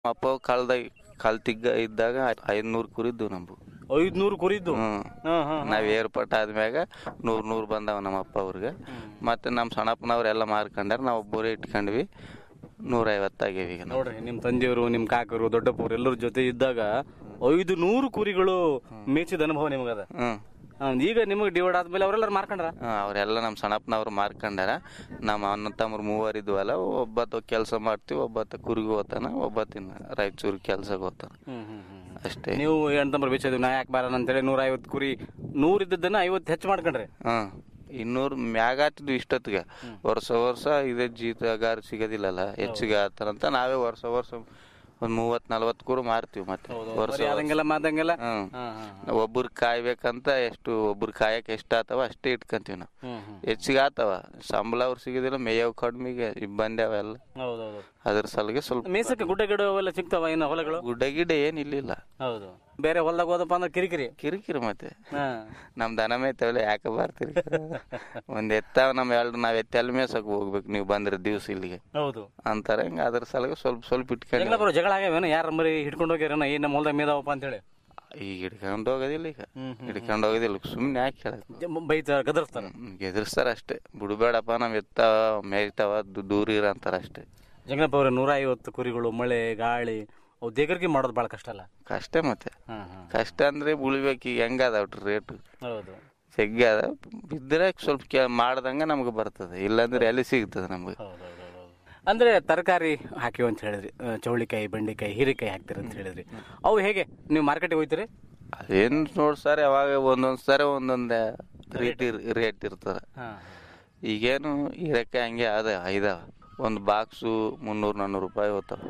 ಅಪ್ಪ ಕಳ್ದಾಗ ಕಲ್ತಿಗ್ಗ ಇದ್ದಾಗ ಐದ್ನೂರು ಕುರಿದ್ದು ನಮ್ದು ಐದ್ನೂರು ಕುರಿದ್ದು ಹ್ಮ್ ಹಾ ಹಾ ನಾವ್ ಏರ್ಪಟ್ಟ ಆದ್ಮ್ಯಾಗ ನೂರ್ ನೂರ್ ಬಂದಾವ ನಮ್ಮ ಅಪ್ಪ ಅವ್ರಿಗೆ ಮತ್ತೆ ನಮ್ಮ ಸಣ್ಣಪ್ಪನವ್ರೆಲ್ಲ ಮಾರ್ಕೊಂಡಾರ ನಾವು ಒಬ್ಬರೇ ಇಟ್ಕೊಂಡ್ವಿ ನೂರ ಐವತ್ತಾಗ್ಯಾವ ಈಗ ನಾವು ನೋಡ್ರಿ ನಿಮ್ ತಂದೆಯವರು ನಿಮ್ ಕಾಕರು ದೊಡ್ಡಪ್ಪರು ಎಲ್ಲರ ಜೊತೆ ಇದ್ದಾಗ ಐದು ನೂರು ಕುರಿಗಳು ಮೇಚಿದ ಅನುಭವ ನಿಮಗದ ಹ್ಮ್ ಹಾ, ಈಗ ನಿಮಗೆ ಡಿವೈಡ್ ಆದ್ಮೇಲೆ ಅವರೆಲ್ಲರೂ ಮಾರ್ಕೊಂಡ್ರ ಹಾ, ಅವ್ರೆಲ್ಲ ನಮ್ಮ ಸಣ್ಣಪ್ಪನವ್ರು ಮಾರ್ಕೊಂಡಾರ ನಮ್ಮ ಅಣ್ಣ ತಮ್ಮರು ಮೂವರು ಇದ್ವಲ್ಲ ಒಬ್ಬತ್ತ ಕೆಲಸ ಮಾಡ್ತೀವಿ ಒಬ್ಬತ್ತ ಕುರಿಗೆ ಹೋತಾನ ಒಬ್ಬತ್ತಿನ ರಾಯಚೂರು ಕೆಲ್ಸಕ್ಕೆ ಹೋತಾನ ಅಷ್ಟೇ ನೀವು ಎಂತಂಬ್ರು ಬೇಚೋದು ನಾ ಯಾಕೆ ಬಾರಣ ಅಂತೇಳಿ ನೂರ ಐವತ್ತು ಕುರಿ ನೂರ್ ಇದ್ದದ್ದನ್ನ ಐವತ್ತು ಹೆಚ್ಚು ಮಾಡ್ಕೊಂಡ್ರಿ ಹ್ಮ್ ಇನ್ನೂರು ಮ್ಯಾಗ ಆತಿದ್ವು ಇಷ್ಟೊತ್ತಿಗೆ ವರ್ಷ ವರ್ಷ ಇದೇ ಜೀತಗಾರ ಸಿಗೋದಿಲ್ಲಲ್ಲ ಹೆಚ್ಚಿಗೆ ಆತಾರಂತ ನಾವೇ ವರ್ಷ ವರ್ಷ ಒಂದ್ ಮೂವತ್ ನಲ್ವತ್ ಕೂಡ ಮಾರ್ತೀವಿ ಮತ್ತೆ ವರ್ಷ ಬರೀ ಆದಂಗೆಲ್ಲ ಮಾದಂಗೆಲ್ಲ ಹ್ಮ್ ಹಾ, ಹಾ, ಒಬ್ರು ಕಾಯ್ಬೇಕಂತ ಎಷ್ಟು ಒಬ್ರು ಕಾಯಕ್ ಎಷ್ಟ್ ಆತವ ಅಷ್ಟೇ ಇಟ್ಕೊಂತೀವಿ ನಾವು ಹ್ಮ್ ಹ್ಮ್ ಹೆಚ್ಚಿಗೆ ಆತವ ಸಂಬಳ ಅವ್ರು ಸಿಗೋದಿಲ್ಲ ಮೇಯವ್ ಕಡ್ಮಿಗೆ ಇಬ್ಬಂದಿ ಅವೆಲ್ಲ ಹೌದೌದು ಅದ್ರ ಸಲಗೆ ಸ್ವಲ್ಪ ಮೇಸಕ್ಕೆ ಗುಡ್ಡ ಗಿಡ ಅವೆಲ್ಲ ಸಿಗ್ತಾವ ಇನ್ನು ಹೊಲಗಳು ಗುಡ್ಡ ಗಿಡ ಏನ್ ಇಲ್ಲಿಲ್ಲ ಹೌದು ಬೇರೆ ಹೊಲದಾಗ ಹೋದಪ್ಪ ಅಂದ್ರೆ ಕಿರಿಕಿರಿ ಕಿರಿಕಿರಿ ಮತ್ತೆ ಹಾ ನಮ್ ದನ ಮೇಯ್ತಾವಲ್ಲ ಯಾಕೆ ಬರ್ತೀರಿ ಒಂದ್ ಎತ್ತಾವ ನಮ್ ಎರಡು ನಾವ್ ಎತ್ತೆಲ್ ಮೇಸಕ್ ಹೋಗ್ಬೇಕು ನೀವು ಬಂದ್ರೆ ದಿವ್ಸ ಇಲ್ಲಿಗೆ ಹೌದು ಅಂತಾರೆ ಹಿಂಗ ಅದ್ರ ಸಲಗೆ ಸ್ವಲ್ಪ ಸ್ವಲ್ಪ ಇಟ್ಕೊಂಡು ಎಲ್ಲ ಬರೋ ಜಗಳ ಆಗ್ಯಾವೇನು ಯಾರ ಮರಿ ಹಿಡ್ಕೊಂಡು ಹೋಗ್ಯಾರೇನ ಏನ್ ನಮ್ಮ ಹೊಲದಾಗ ಮೇದಾವಪ್ಪ ಅಂತೇಳಿ ಈಗ ಹಿಡ್ಕೊಂಡು ಹೋಗೋದಿಲ್ಲ ಈಗ ಹ್ಮ್, ಹಿಡ್ಕೊಂಡು ಹೋಗೋದಿಲ್ಲ ಸುಮ್ನೆ ಯಾಕೆ ಹೇಳಕ್ ಜ- ಬೈತಾರ ಗದರ್ಸ್ತಾರ ಗೆದರ್ಸ್ತಾರ ಅಷ್ಟೇ ಬಿಡ್ಬೇಡಪ್ಪ ನಾವ್ ಎತ್ತಾವ ಮೇಯ್ತಾವ ದು- ದೂರ ಇರ ಅಂತಾರ ಅಷ್ಟೇ ಜಂಗನಪ್ಪ ಅವ್ರೆ ನೂರ ಐವತ್ತು ಕುರಿಗಳು ಮಳೆ ಗಾಳಿ ಅವು ದೇಗರಿಗೆ ಮಾಡೋದು ಭಾಳ ಕಷ್ಟ ಅಲ್ಲ ಕಷ್ಟ ಮತ್ತೆ ಹಾ ಹಾ ಕಷ್ಟ ಅಂದ್ರೆ ಉಳಿಬೇಕು ಈಗ ಹೆಂಗದ ರೇಟ್ ಹೌದು ಜಗ್ಗಿ ಅದ ಬಿದ್ದರೆ ಸ್ವಲ್ಪ ಕೆ ಮಾಡ್ದಂಗ ನಮ್ಗೆ ಬರ್ತದೆ ಇಲ್ಲಾಂದ್ರೆ ಎಲ್ಲಿ ಸಿಗ್ತದೆ ನಮ್ಗೆ ಹೌದು ಹೌದು ಹೌದು. ಅಂದ್ರೆ ತರಕಾರಿ ಹಾಕಿವಿ ಅಂತ ಹೇಳಿದ್ರಿ ಆ, ಚೌಳಿಕಾಯಿ ಬೆಂಡೆಕಾಯಿ ಹೀರೆಕಾಯಿ ಹಾಕ್ತೀರಿ ಅಂತ ಹೇಳಿದ್ರಿ ಅವು ಹೇಗೆ ನೀವು ಮಾರ್ಕೆಟಿಗೆ ಹೋಗ್ತೀರಿ ಅದೇನ್ ನೋಡ್ ಸರ್ ಯಾವಾಗ ಒಂದೊಂದ್ ಸರಿ ಒಂದೊಂದ್ ರೇಟ್ ರೇಟ್ ಇರ್ತದ ಈಗೇನು ಹೀರೆಕಾಯಿ ಹಂಗೆ ಅದ ಐದಾವ ಒಂದು ಬಾಕ್ಸು ಮುನ್ನೂರು ನಾನ್ನೂರು ರೂಪಾಯಿ ಹೋಗ್ತಾವ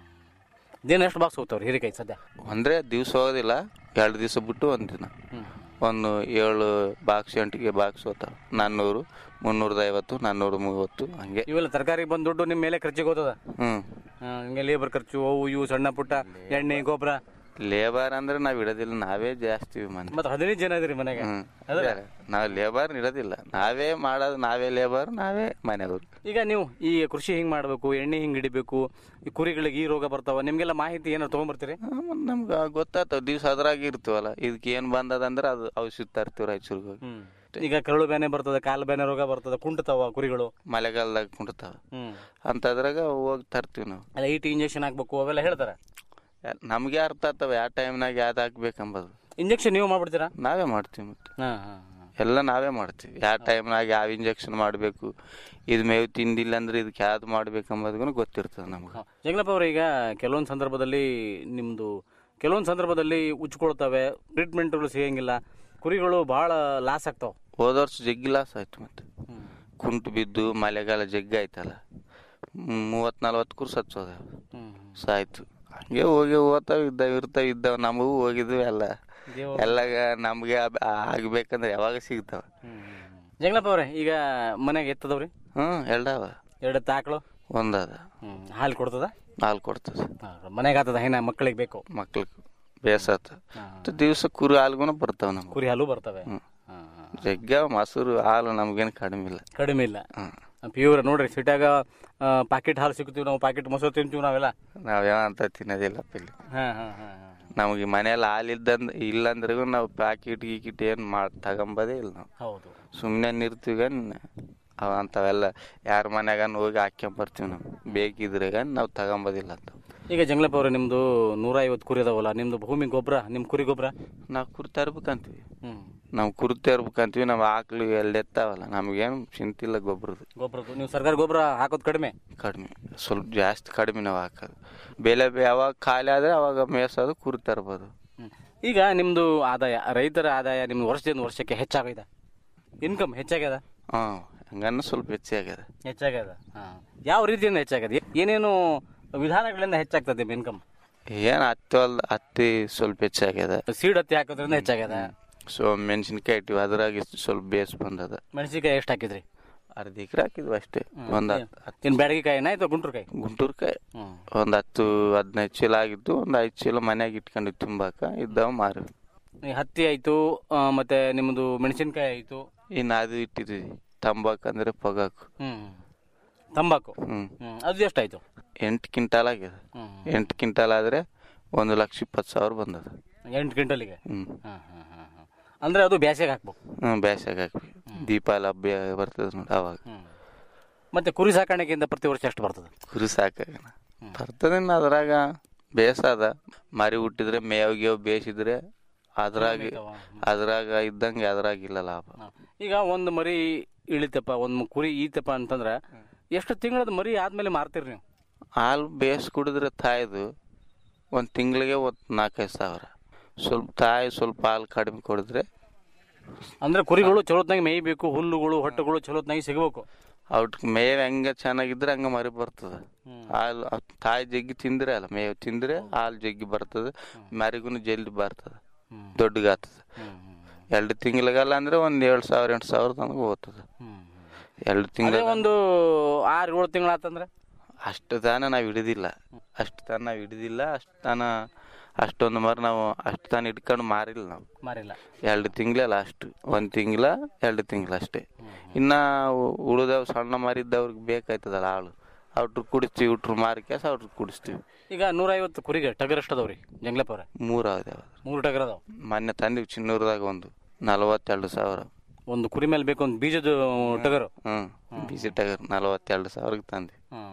ದಿನ ಎಷ್ಟು ಬಾಕ್ಸ್ ಹೋಗ್ತಾವ್ರಿ ಹೀರೆಕಾಯಿ ಸದ್ಯ ಅಂದ್ರೆ ದಿವ್ಸ ಹೋಗೋದಿಲ್ಲ ಎರಡು ದಿವಸ ಬಿಟ್ಟು ಒಂದ್ ದಿನ ಒಂದು ಏಳು ಬಾಕ್ಸ್ ಎಂಟಿಗೆ ಬಾಕ್ಸ್ ಹೋಗ್ತಾವ ನಾನ್ನೂರು ಮುನ್ನೂರದ ಐವತ್ತು ನಾನ್ನೂರ ಮೂವತ್ತು ಹಂಗೆ ಇವೆಲ್ಲ ತರಕಾರಿ ಬಂದು ದುಡ್ಡು ನಿಮ್ಮ ಮೇಲೆ ಖರ್ಚಿಗೆ ಹೋಗ್ತದ ಹ್ಮ್ ಆ, ಹಿಂಗೆ ಲೇಬರ್ ಖರ್ಚು ಅವು ಇವು ಸಣ್ಣ ಪುಟ್ಟ ಎಣ್ಣೆ ಗೊಬ್ಬರ ಲೇಬರ್ ಅಂದ್ರೆ ನಾವ್ ಇಡೋದಿಲ್ಲ ನಾವೇ ಜಾಸ್ತಿ ಮಂದಿ ಮತ್ತೆ ಹದಿನೈದು ಜನ ಇದೀರಿ ಮನೆಗೆ ಹ್ಮ್ ನಾವ್ ಲೇಬರ್ ಇಡೋದಿಲ್ಲ ನಾವೇ ಮಾಡೋದು ನಾವೇ ಲೇಬರ್ ನಾವೇ ಮನೆಯವರು ಈಗ ನೀವು ಈ ಕೃಷಿ ಹಿಂಗ್ ಮಾಡ್ಬೇಕು ಎಣ್ಣೆ ಹಿಂಗ್ ಹಿಡಿಬೇಕು ಈ ಕುರಿಗಳಿಗೆ ಈ ರೋಗ ಬರ್ತಾವ ನಿಮ್ಗೆಲ್ಲ ಮಾಹಿತಿ ಏನಾರು ತಗೊಂಡ್ಬರ್ತೀರಿ ನಮ್ಗೆ ಗೊತ್ತಾಗ್ತಾವ ದಿವ್ಸ ಅದ್ರಾಗ ಇರ್ತೀವಲ್ಲ ಇದಕ್ಕೆ ಏನ್ ಬಂದದಂದ್ರೆ ಅದು ಔಷಧ ತರ್ತೀವಿ ರಾಯಚೂರ್ಗೆ ಹೋಗಿ ಈಗ ಕರಳು ಬೇನೆ ಬರ್ತದೆ ಕಾಲು ಬೇನೆ ರೋಗ ಬರ್ತದೆ ಕುಂಟತಾವ ಕುರಿಗಳು ಮಳೆಗಾಲದಾಗ ಕುಂಡ್ತಾವ ಹ್ಮ್ ಅಂತದ್ರಾಗ ಹೋಗಿ ತರ್ತೀವಿ ನಾವು ಅಲ್ಲ ಈಟಿ ಇಂಜೆಕ್ಷನ್ ಹಾಕ್ಬೇಕು ಅವೆಲ್ಲ ಹೇಳ್ತಾರೆ ಯಾ- ನಮ್ಗೆ ಅರ್ಥ ಆಗ್ತಾವ ಯಾವ ಟೈಮ್ನಾಗ ಯಾವ್ದು ಹಾಕ್ಬೇಕಂಬದು ಇಂಜೆಕ್ಷನ್ ನೀವು ಮಾಡ್ಬಿಡ್ತೀರಾ ನಾವೇ ಮಾಡ್ತೀವಿ ಮತ್ತೆ ಹಾ ಹಾ ಎಲ್ಲ ನಾವೇ ಮಾಡ್ತೀವಿ ಯಾವ ಟೈಮ್ನಾಗ ಯಾವ ಇಂಜೆಕ್ಷನ್ ಮಾಡಬೇಕು ಇದು ಮೇವು ತಿಂದಿಲ್ಲ ಅಂದ್ರೆ ಇದಕ್ಕೆ ಯಾವ್ದು ಮಾಡ್ಬೇಕಂಬುದೂ ಗೊತ್ತಿರ್ತದೆ ನಮ್ಗೆ ಜಂಗ್ಲಪ್ಪ ಅವ್ರೆ ಈಗ ಕೆಲವೊಂದು ಸಂದರ್ಭದಲ್ಲಿ ನಿಮ್ದು ಕೆಲವೊಂದು ಸಂದರ್ಭದಲ್ಲಿ ಉಚ್ಕೊಳ್ತವೆ ಟ್ರೀಟ್ಮೆಂಟ್ಗಳು ಸಿಗಂಗಿಲ್ಲ ಕುರಿಗಳು ಬಹಳ ಲಾಸ್ ಆಗ್ತಾವ ಹೋದ ವರ್ಷ ಜಗ್ಗಿ ಲಾಸ್ ಆಯ್ತು ಮತ್ತೆ ಕುಂಟು ಬಿದ್ದು ಮಳೆಗಾಲ ಜಗ್ಗಿ ಆಯ್ತಲ್ಲ ಮೂವತ್ ನಲ್ವತ್ತು ಕುರ್ ಸಚ್ಚೋದ ಸಾಯ್ತು ಹಂಗೆ ಹೋಗಿ ಹೋಗ್ತಾವ ಇದ್ದಾವ ಇರ್ತಾವ ಇದ್ದಾವ ನಮಗೂ ಹೋಗಿದ್ವು ಎಲ್ಲ ಎಲ್ಲಾಗ ನಮ್ಗೆ ಅಬ್- ಆಗ್ಬೇಕಂದ್ರೆ ಯಾವಾಗ ಸಿಗ್ತಾವ ಜಂಗ್ಲಪ್ಪ ಅವ್ರೆ ಈಗ ಮನೆಗೆ ಎತ್ತದವ್ರಿ ಹ್ಮ್ ಎರಡವ ಎರಡು ತಾಕಳು ಒಂದದ ಹಾಲು ಕೊಡ್ತದ ಹಾಲು ಕೊಡ್ತದೆ ಮನೆಗೆ ಆತದ ಹೈನ ಮಕ್ಕಳಿಗೆ ಬೇಕು ಮಕ್ಳಿಗೆ ಬೇಸಾತ ದಿವಸ ಕುರಿ ಹಾಲ್ಗುನ ಬರ್ತಾವ ನಮ್ಗೆ ಕುರಿ ಹಾಲು ಬರ್ತವೆ ಹ್ಮ್ ಜಗ್ಗ ಮೊಸರು ಹಾಲು ನಮ್ಗೇನು ಕಡಿಮೆ ಇಲ್ಲ ಕಡಿಮೆ ಇಲ್ಲ ಹ್ಮ್ ಪ್ಯೂರ್ ನೋಡ್ರಿ ಸಿಟ್ಯಾಗ ಪಾಕೆಟ್ ಹಾಲು ಸಿಗ್ತೀವಿ ನಾವು ಪಾಕೆಟ್ ಮೊಸರು ತಿಂತೀವಿ ನಾವೆಲ್ಲ ನಾವೇವ ಅಂತ ತಿನ್ನೋದಿಲ್ಲಪ್ಪ ಇಲ್ಲಿ ಹಾ ಹಾ ಹಾ ನಮಗೆ ಮನೆಯಲ್ಲಿ ಹಾಲು ಇದ್ದಂದ್ ಇಲ್ಲಂದ್ರಿಗೂ ನಾವು ಪ್ಯಾಕೆಟ್ ಗೀಕಿಟ್ ಏನು ಮಾಡಿ ತಗೊಂಬೋದೇ ಇಲ್ಲ ನಾವು ಹೌದು ಸುಮ್ಮನೆ ನಿರ್ತೀವಿ ಅವ ಅಂಥವೆಲ್ಲ ಯಾರ ಮನ್ಯಾಗನ್ ಹೋಗಿ ಹಾಕ್ಕೊಂಬರ್ತೀವಿ ನಾವು ಬೇಕಿದ್ರೆ ನಾವು ತಗೊಂಬೋದಿಲ್ಲ ಅಂತ ಈಗ ಜಂಗ್ಲಪ್ಪ ಅವ್ರೆ ನಿಮ್ದು ನೂರ ಐವತ್ತು ಕುರಿ ಅದಾವಲ್ಲ ನಿಮ್ದು ಭೂಮಿ ಗೊಬ್ಬರ ನಿಮ್ ಕುರಿ ಗೊಬ್ಬರ ನಾವು ಕುರಿ ತರ್ಬೇಕಂತೀವಿ ಹ್ಮ್ ನಾವು ಕುರಿ ತರ್ಬೇಕಂತೀವಿ ನಾವು ಆಕಳು ಎಲ್ಲಿ ಎತ್ತಾವಲ್ಲ ನಮಗೇನು ಚಿಂತಿಲ್ಲ ಗೊಬ್ಬರದ್ದು ಗೊಬ್ಬರದ್ದು ನೀವು ಸರ್ಕಾರ ಗೊಬ್ಬರ ಹಾಕೋದು ಕಡಿಮೆ ಕಡಿಮೆ ಸ್ವಲ್ಪ ಜಾಸ್ತಿ ಕಡಿಮೆ ನಾವು ಹಾಕೋದು ಬೆಲೆ ಬೆ- ಯಾವಾಗ ಖಾಲಿ ಆದರೆ ಅವಾಗ ಮೇಯ್ಸೋದು ಕುರಿ ತರ್ಬೋದು ಈಗ ನಿಮ್ದು ಆದಾಯ ರೈತರ ಆದಾಯ ನಿಮ್ದು ವರ್ಷದಿಂದ ವರ್ಷಕ್ಕೆ ಹೆಚ್ಚಾಗಿದೆ ಇನ್ಕಮ್ ಹೆಚ್ಚಾಗ್ಯದ ಹಾಂ ಹಂಗನ್ನ ಸ್ವಲ್ಪ ಹೆಚ್ಚಾಗ್ಯದ ಹೆಚ್ಚಾಗ್ಯದ ಯಾವ ರೀತಿಯಿಂದ ಹೆಚ್ಚಾಗ್ಯದ ಏನೇನು ವಿಧಾನಗಳಿಂದ ಹೆಚ್ಚಾಗ್ತದೆ ಇನ್ಕಮ್ ಏನು ಹತ್ತಿ ಹೊಲ್ದ ಹತ್ತಿ ಸ್ವಲ್ಪ ಹೆಚ್ಚಾಗ್ಯದ ಸೀಡ್ ಹತ್ತಿ ಹಾಕೋದ್ರಿಂದ ಹೆಚ್ಚಾಗ್ಯದ ಸೊ ಮೆಣಸಿನ್ಕಾಯಿ ಇಟ್ಟಿವಿ ಅದ್ರಾಗ ಇಷ್ಟು ಸ್ವಲ್ಪ ಬೇಸ್ ಬಂದದ ಮೆಣಸಿನ್ಕಾಯಿ ಎಷ್ಟು ಹಾಕಿದ್ರಿ ಅರ್ಧ ಎಕರೆ ಹಾಕಿದ್ವಿ ಅಷ್ಟೇ ಒಂದು ಹತ್ತು ಏನ್ ಬ್ಯಾಡಗಿಕಾಯಿನ ಆಯ್ತು ಗುಂಟೂರ್ಕಾಯಿ ಗುಂಟೂರ್ಕಾಯಿ ಹ್ಮ್ ಒಂದು ಹತ್ತು ಹದಿನೈದು ಚೀಲ ಆಗಿತ್ತು ಒಂದು ಐದು ಚೀಲ ಮನ್ಯಾಗ ಇಟ್ಕೊಂಡಿವಿ ತುಂಬಾಕ ಇದ್ದಾವ ಮಾರಿವಿ ಈ ಹತ್ತಿ ಆಯ್ತು ಆ, ಮತ್ತೆ ನಿಮ್ದು ಮೆಣಸಿನ್ಕಾಯಿ ಆಯ್ತು ಇನ್ನು ಅದು ಇಟ್ಟಿದ್ವಿ ತಂಬಾಕು ಅಂದ್ರೆ ಪೊಗಾಕು ಹ್ಮ್ ತಂಬಾಕು ಹ್ಞೂ ಹ್ಮ್. ಅದು ಎಷ್ಟಾಯ್ತು ಎಂಟು ಕ್ವಿಂಟಾಲ್ ಆಗಿದೆ ಹ್ಮ್. ಎಂಟು ಕ್ವಿಂಟಾಲ್ ಆದರೆ ಒಂದು ಲಕ್ಷ ಇಪ್ಪತ್ತು ಸಾವಿರ ಬಂದದ ಎಂಟು ಕ್ವಿಂಟಲಿಗೆ ಹ್ಞೂ ಹಾಂ ಹಾಂ ಹಾಂ ಹಾಂ ಅಂದರೆ ಅದು ಬ್ಯಾಸಿಗೆ ಹಾಕ್ಬೇಕು ಹ್ಞೂ ಬೇಸಾಗ ಹಾಕ್ವಿ ದೀಪಾವಳಿ ಹಬ್ಬ ಬರ್ತದೆ ನೋಡಿ ಅವಾಗ ಹ್ಞೂ ಮತ್ತು ಕುರಿ ಸಾಕಾಣಿಕೆಯಿಂದ ಪ್ರತಿ ವರ್ಷ ಎಷ್ಟು ಬರ್ತದೆ ಕುರಿ ಸಾಕಾಗ ಬರ್ತದೆ ಇನ್ನು ಅದ್ರಾಗ ಬೇಸದ ಮರಿ ಹುಟ್ಟಿದ್ರೆ ಮೇವ್ ಗೇವ್ ಬೇಯಿಸಿದ್ರೆ ಅದ್ರಾಗ ಅದ್ರಾಗ ಇದ್ದಂಗೆ ಅದ್ರಾಗ ಇಲ್ಲ ಲಾಭ ಹಾಂ. ಈಗ ಒಂದು ಮರಿ ಇಳಿತಪ್ಪ ಒಂದು ಕುರಿ ಈತಪ್ಪ ಅಂತಂದ್ರೆ ಎಷ್ಟು ತಿಂಗಳದ ಮರಿ ಆದಮೇಲೆ ಮಾರ್ತೀರಿ ನೀವು ಹಾಲು ಬೇಸ್ ಕುಡಿದ್ರೆ ತಾಯ್ದು ಒಂದು ತಿಂಗಳಿಗೆ ಒಂದು ನಾಲ್ಕೈದು ಸಾವಿರ ಸ್ವಲ್ಪ ತಾಯಿ ಸ್ವಲ್ಪ ಹಾಲು ಕಡಿಮೆ ಕೊಡಿದ್ರೆ ಅಂದ್ರೆ ಕುರಿಗಳು ಚಲೋತ್ನಾಗ ಮೇಯ್ಬೇಕು ಹುಲ್ಲುಗಳು ಹೊಟ್ಟೆಗಳು ಚಲೋತ್ನಾಗಿ ಸಿಗಬೇಕು ಅವ್ಟಿಗೆ ಮೇವ್ ಹೆಂಗೆ ಚೆನ್ನಾಗಿದ್ರೆ ಹಂಗೆ ಮರಿ ಬರ್ತದೆ ಹಾಲು ಅವ್ ತಾಯಿ ಜಗ್ಗಿ ತಿಂದ್ರೆ ಅಲ್ಲ ಮೇವು ತಿಂದ್ರೆ ಹಾಲು ಜಗ್ಗಿ ಬರ್ತದೆ ಮರಿಗೂ ಜಲ್ದಿ ಬರ್ತದೆ ದೊಡ್ಡಗಾಗ್ತದೆ ಎರಡು ತಿಂಗಳಿಗಲ್ಲ ಅಂದ್ರೆ ಒಂದು ಏಳು ಸಾವಿರ ಎಂಟು ಸಾವಿರ ತನಕ ಹೋಗ್ತದೆ ಎರಡು ಅದೇ ತಿಂಗಳ ಒಂದು ಆರು ಏಳು ತಿಂಗಳಾತಂದ್ರೆ ಅಷ್ಟು ತಾನ ನಾವು ಹಿಡಿದಿಲ್ಲ ಅಷ್ಟು ತಾನ ನಾವು ಹಿಡಿದಿಲ್ಲ ಅಷ್ಟು ತಾನ ಅಷ್ಟೊಂದು ಮರ ನಾವು ಅಷ್ಟು ತಾನ ಇಟ್ಕೊಂಡು ಮಾರಿಲ್ಲ ನಾವು ಮಾರಿಲ್ಲ ಎರಡು ತಿಂಗಳೇ ಲಾಸ್ಟ್ ಒಂದು ತಿಂಗಳ ಎರಡು ತಿಂಗಳ ಅಷ್ಟೇ ಇನ್ನು ಉಳಿದವ್ ಸಣ್ಣ ಮಾರಿದ್ದವ್ರಿಗೆ ಬೇಕಾಯ್ತದಲ್ಲ ಹಾಳು ಅವ್ಟ್ರು ಕುಡಿಸ್ತೀವಿ ಇಟ್ರು ಮಾರಿ ಕ್ಯಾಸ ಅವ್ಟ್ರು ಕುಡಿಸ್ತೀವಿ ಈಗ ನೂರೈವತ್ತು ಕುರಿಗೆ ಟಗರ್ ಎಷ್ಟು ಅದಾವ್ರಿ ಜಂಗ್ಲಪ್ಪ ಅವ್ರೆ ಮೂರು ಅದಾವ ಮೂರು ಟಗರ್ ಅದಾವ ಮೊನ್ನೆ ತಂದಿವಿ ಚಿನ್ನೂರದಾಗ ಒಂದು ನಲವತ್ತೆರಡು ಸಾವಿರ ಒಂದು ಕುರಿ ಮೇಲೆ ಬೇಕು ಒಂದು ಬೀಜದ ಟಗರು ಹ್ಞೂ ಬಿಸಿ ಟಗರ್ ನಲವತ್ತೆರಡು ಸಾವಿರಕ್ಕೆ ತಂದೆ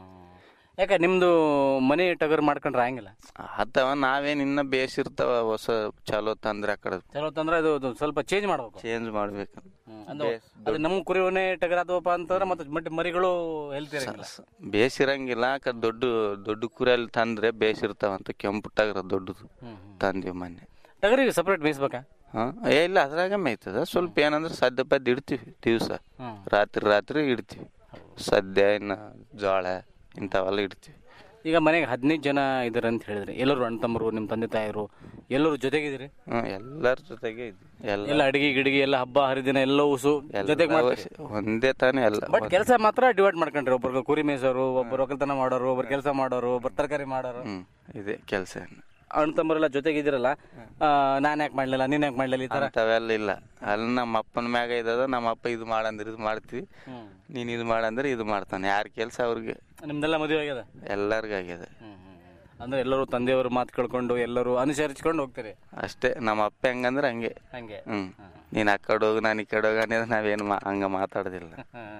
ಯಾಕೆ ನಿಮ್ದು ಮನೆ ಟಗರ್ ಮಾಡ್ಕೊಂಡ್ರೆ ಹಂಗಿಲ್ಲ ಅಥವಾ ನಾವೇನು ಇನ್ನೂ ಬೇಸಿರ್ತಾವ ಹೊಸ ಚಲೋ ತಂದ್ರೆ ಆ ಕಡೆ ಚಲೋ ತಂದ್ರೆ ಅದು ಅದು ಸ್ವಲ್ಪ ಚೇಂಜ್ ಮಾಡ್ಬೇಕು ಚೇಂಜ್ ಮಾಡ್ಬೇಕು ಅಂದ್ರೆ ಅದು ನಮ್ಮ ಕುರಿವನ್ನೇ ಟಗರ್ ಆದವಪ್ಪ ಅಂತಂದ್ರೆ ಮತ್ತೆ ಮತ್ತೆ ಮರಿಗಳು ಹೆಲ್ತ್ ಇರಂಗಿಲ್ಲ ಬೇಸಿರಂಗಿಲ್ಲ ಆ ಕಡೆ ದೊಡ್ಡ ದೊಡ್ಡ ಕುರಿಯಲ್ಲಿ ತಂದ್ರೆ ಬೇಸಿರ್ತಾವಂತ ಕೆಂಪು ಟಗರ ದೊಡ್ಡದು ತಂದಿವಿ ಮೊನ್ನೆ ಟಗರಿಗೆ ಸಪ್ರೇಟ್ ಮೇಯಿಸ್ಬೇಕಾ ಹಾಂ ಏ ಇಲ್ಲ ಅದ್ರಾಗ ಮೇಯ್ತದ ಸ್ವಲ್ಪ ಏನಂದ್ರೆ ಸದ್ಯ ಪದ್ಯ ಇಡ್ತೀವಿ ದಿವಸ ಹ್ಮ್. ರಾತ್ರಿ ರಾತ್ರಿ ಇಡ್ತೀವಿ ಸದ್ಯ ಇನ್ನು ಜೋಳ ಇಂಥವೆಲ್ಲ ಇಡ್ತೀವಿ ಈಗ ಮನೆಗೆ ಹದಿನೈದು ಜನ ಇದಾರೆ ಅಂತ ಹೇಳಿದ್ರಿ ಎಲ್ಲರೂ ಅಣ್ಣ ತಮ್ಮರು ನಿಮ್ಮ ತಂದೆ ತಾಯಿರು ಎಲ್ಲರೂ ಜೊತೆಗಿದ್ದೀರಿ ಹ್ಞೂ ಎಲ್ಲರ ಜೊತೆಗೆ ಇದ್ವಿ ಎಲ್ಲ ಎಲ್ಲ ಅಡಿಗೆ ಗಿಡಿಗೆ ಎಲ್ಲ ಹಬ್ಬ ಹರಿದಿನ ಎಲ್ಲ ಉಸು ಜೊತೆಗೆ ಎಲ್ಲ ಮಾಡ್ತೀರಿ ಒಂದೇ ತಾನೇ ಎಲ್ಲ ಬಟ್ ಕೆಲಸ ಮಾತ್ರ ಡಿವೈಡ್ ಮಾಡ್ಕೊಂಡ್ರಿ ಒಬ್ಬರು ಕುರಿ ಮೇಯ್ಸೋರು ಒಬ್ಬರು ಒಕ್ಕಲ್ತನ ಮಾಡೋರು ಒಬ್ರು ಕೆಲಸ ಮಾಡೋರು ಒಬ್ರು ತರಕಾರಿ ಮಾಡೋರು ಹ್ಞೂ ಇದೆ ಕೆಲಸ ಅಣ್ಣ ತಮ್ಮರೆಲ್ಲ ಜೊತೆಗಿದ್ದೀರಲ್ಲ ನಾನು ಯಾಕೆ ಮಾಡ್ಲಿಲ್ಲ ನೀನ್ ಯಾಕೆ ಮಾಡ್ಲಿಲ್ಲ ಈ ತರ ಅಂಥವೆಲ್ಲ ಇಲ್ಲ ಅಲ್ಲಿ ನಮ್ಮ ಅಪ್ಪನ ಮ್ಯಾಗ ಇದ್ದದ ನಮ್ಮ ಅಪ್ಪ ಇದು ಮಾಡಂದ್ರೆ ಇದು ಮಾಡ್ತೀವಿ ನೀನು ಇದು ಮಾಡಂದ್ರೆ ಇದು ಮಾಡ್ತಾನೆ ಯಾರ ಕೆಲಸ ಅವ್ರಿಗೆ ನಿಮ್ದೆಲ್ಲ ಮದುವೆ ಆಗ್ಯದ ಎಲ್ಲರಿಗಾಗ್ಯದ ಅಂದ್ರೆ ಎಲ್ಲರೂ ತಂದೆಯವರು ಮಾತು ಕೇಳ್ಕೊಂಡು ಎಲ್ಲರೂ ಅನುಸರಿಸ್ಕೊಂಡು ಹೋಗ್ತೀರಿ ಅಷ್ಟೇ ನಮ್ಮ ಅಪ್ಪ ಹೆಂಗಂದ್ರೆ ಹಂಗೆ ಹಂಗೆ ಹ್ಞೂ ನೀನು ಆ ಕಡೆ ಹೋಗು ನಾನು ಈ ಕಡೆ ಹೋಗು ಅನ್ನೋದು ನಾವೇನು ಮಾ ಹಂಗೆ ಮಾತಾಡೋದಿಲ್ಲ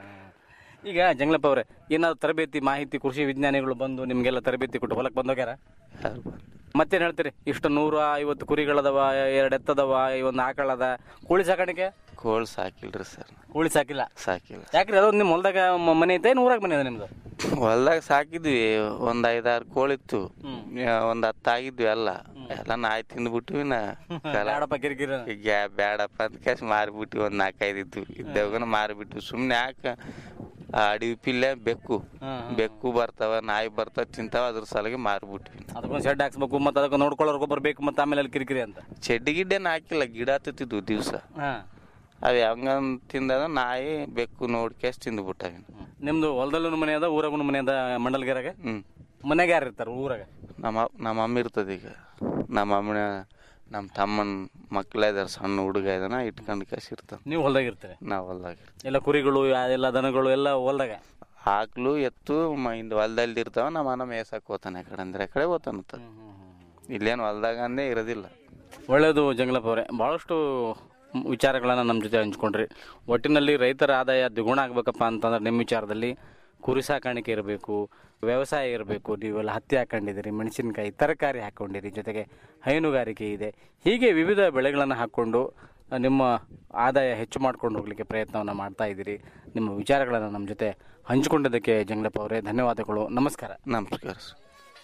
ಈಗ ಜಂಗ್ಲಪ್ಪ ಅವ್ರೆ ಏನಾದ್ರು ತರಬೇತಿ ಮಾಹಿತಿ ಕೃಷಿ ವಿಜ್ಞಾನಿಗಳು ಬಂದು ನಿಮ್ಗೆಲ್ಲ ತರಬೇತಿ ಕೊಟ್ಟು ಹೊಲಕ್ಕೆ ಬಂದೋಗ್ಯಾರ ಯಾರು ಬಂದು ಮತ್ತೇನ್ ಹೇಳ್ತೀರಿ ಇಷ್ಟು ನೂರ ಐವತ್ತು ಕುರಿಗಳದವ ಎರಡು ಎತ್ತದವ ಒಂದು ಆಕಳದ ಕೋಳಿ ಸಾಕಾಣಿಕೆ ಕೋಳಿ ಸಾಕಿಲ್ರಿ ಸರ್ ಕೋಳಿ ಸಾಕಿಲ್ಲ ಸಾಕಿಲ್ಲ ಯಾಕ್ರಿ ಅದೊಂದು ನಿಮ್ಮ ಹೊಲ್ದಾಗ ಮ- ಮನೆ ಐತೆ ನೂರಾಗ ಮನೆ ಇದೆ ನಿಮ್ದು ಹೊಲ್ದಾಗ ಸಾಕಿದ್ವಿ ಒಂದ್ ಐದಾರು ಕೋಳಿ ಇತ್ತು ಒಂದ್ ಹತ್ತು ಆಗಿದ್ವಿ ಎಲ್ಲ ಎಲ್ಲ ನಾಯಿ ತಿಂದ್ಬಿಟ್ವಿ ನಾ ಬೇಡಪ್ಪ ಕಿರಿಕಿರಿ ಈಗ ಬೇಡಪ್ಪ ಅಂತ ಕೇಸ್ ಮಾರಿಬಿಟ್ವಿ ಒಂದ್ ನಾಲ್ಕೈದು ಇದ್ವು ಇದ್ದಾಗನ ಮಾರಿಬಿಟ್ವಿ ಸುಮ್ನೆ ಯಾಕ ಆ ಅಡವಿ ಪಿಲ್ಲೆ ಬೆಕ್ಕು ಬೆಕ್ಕು ಬರ್ತಾವ ನಾಯಿ ಬರ್ತಾವ ತಿಂತಾವ ಅದ್ರ ಸಲಗೆ ಮಾರಿಬಿಟ್ವಿ ಅದಕ್ಕೊಂದು ಶೆಡ್ ಹಾಕ್ಸ್ಬೇಕು ಮತ್ತೆ ಅದಕ್ಕೆ ನೋಡ್ಕೊಳ್ಳೋರು ಗೊಬ್ಬರ ಬೇಕು ಮತ್ತೆ ಆಮೇಲೆ ಅಲ್ಲಿ ಕಿರಿಕಿರಿ ಅಂತ ಚೆಡ್ಡಿ ಗಿಡ್ಡೇನು ಹಾಕಿಲ್ಲ ಗಿಡ ಹತ್ತಿದ್ವು ದಿವಸ ಹಾಂ ಅವ್ ಹೆಂಗಂದ್ ತಿಂದದ ನಾಯಿ ಬೆಕ್ಕು ನೋಡ್ಕೇಸ್ ತಿಂದ್ಬಿಟ್ಟಾವ ನಿಮ್ದು ಹೊಲದಲ್ಲೂ ಮನೆ ಅದ ಊರಾಗೂ ಮನೆ ಅದ ಮಂಡಲ್ಗೆರಾಗ ಹ್ಮ್ ಮನೆಗೆ ಯಾರು ಇರ್ತಾರೆ ಊರಾಗ ನಮ್ಮ ನಮ್ಮ ಅಮ್ಮ ಇರ್ತದ ಈಗ ನಮ್ಮ ಅಮ್ಮನ ನಮ್ಮ ತಮ್ಮನ ಮಕ್ಳ ಇದಾರೆ ಸಣ್ಣ ಹುಡುಗ ಇದಾನ ಇಟ್ಕೊಂಡು ಕಸಿ ಇರ್ತಾನ ನೀವು ಹೊಲ್ದಾಗ ಇರ್ತೀರಿ ನಾವು ಹೊಲ್ದಾಗ ಎಲ್ಲ ಕುರಿಗಳು ಯಾ- ಎಲ್ಲ ದನಗಳು ಎಲ್ಲ ಹೊಲ್ದಾಗ ಆಕ್ಳು ಎತ್ತು ಮ ಇಂದ ಹೊಲ್ದಲ್ಲಿ ಇರ್ತಾವ ನಮ್ಮ ಅಣ್ಣ ಮೇಯ್ಸಕ್ ಹೋತಾನೆ ಆ ಕಡೆ ಅಂದ್ರೆ ಆ ಕಡೆ ಹೋತಾನತ್ತ ಇಲ್ಲೇನು ಹೊಲ್ದಾಗ ಅಂದೇ ಇರೋದಿಲ್ಲ ಒಳ್ಳೆಯದು ಜಂಗ್ಲಪ್ಪ ಅವರೇ ಭಾಳಷ್ಟು ವಿಚಾರಗಳನ್ನು ನಮ್ಮ ಜೊತೆ ಹಂಚ್ಕೊಂಡ್ರಿ ಒಟ್ಟಿನಲ್ಲಿ ರೈತರ ಆದಾಯ ದ್ವಿಗುಣ ಆಗ್ಬೇಕಪ್ಪ ಅಂತಂದ್ರೆ ನಿಮ್ಮ ವಿಚಾರದಲ್ಲಿ ಕುರಿ ಸಾಕಾಣಿಕೆ ಇರಬೇಕು ವ್ಯವಸಾಯ ಇರಬೇಕು ನೀವೆಲ್ಲ ಹತ್ತಿ ಹಾಕೊಂಡಿದ್ದೀರಿ ಮೆಣಸಿನಕಾಯಿ ತರಕಾರಿ ಹಾಕ್ಕೊಂಡಿರಿ ಜೊತೆಗೆ ಹೈನುಗಾರಿಕೆ ಇದೆ ಹೀಗೆ ವಿವಿಧ ಬೆಳೆಗಳನ್ನು ಹಾಕ್ಕೊಂಡು ಆ, ನಿಮ್ಮ ಆದಾಯ ಹೆಚ್ಚು ಮಾಡ್ಕೊಂಡು ಹೋಗಲಿಕ್ಕೆ ಪ್ರಯತ್ನವನ್ನು ಮಾಡ್ತಾ ಇದ್ದೀರಿ ನಿಮ್ಮ ವಿಚಾರಗಳನ್ನು ನಮ್ಮ ಜೊತೆ ಹಂಚಿಕೊಂಡಿದ್ದಕ್ಕೆ ಜಂಗ್ಲಪ್ಪ ಅವರೇ ಧನ್ಯವಾದಗಳು ನಮಸ್ಕಾರ ನಮಸ್ಕಾರ ಸರ್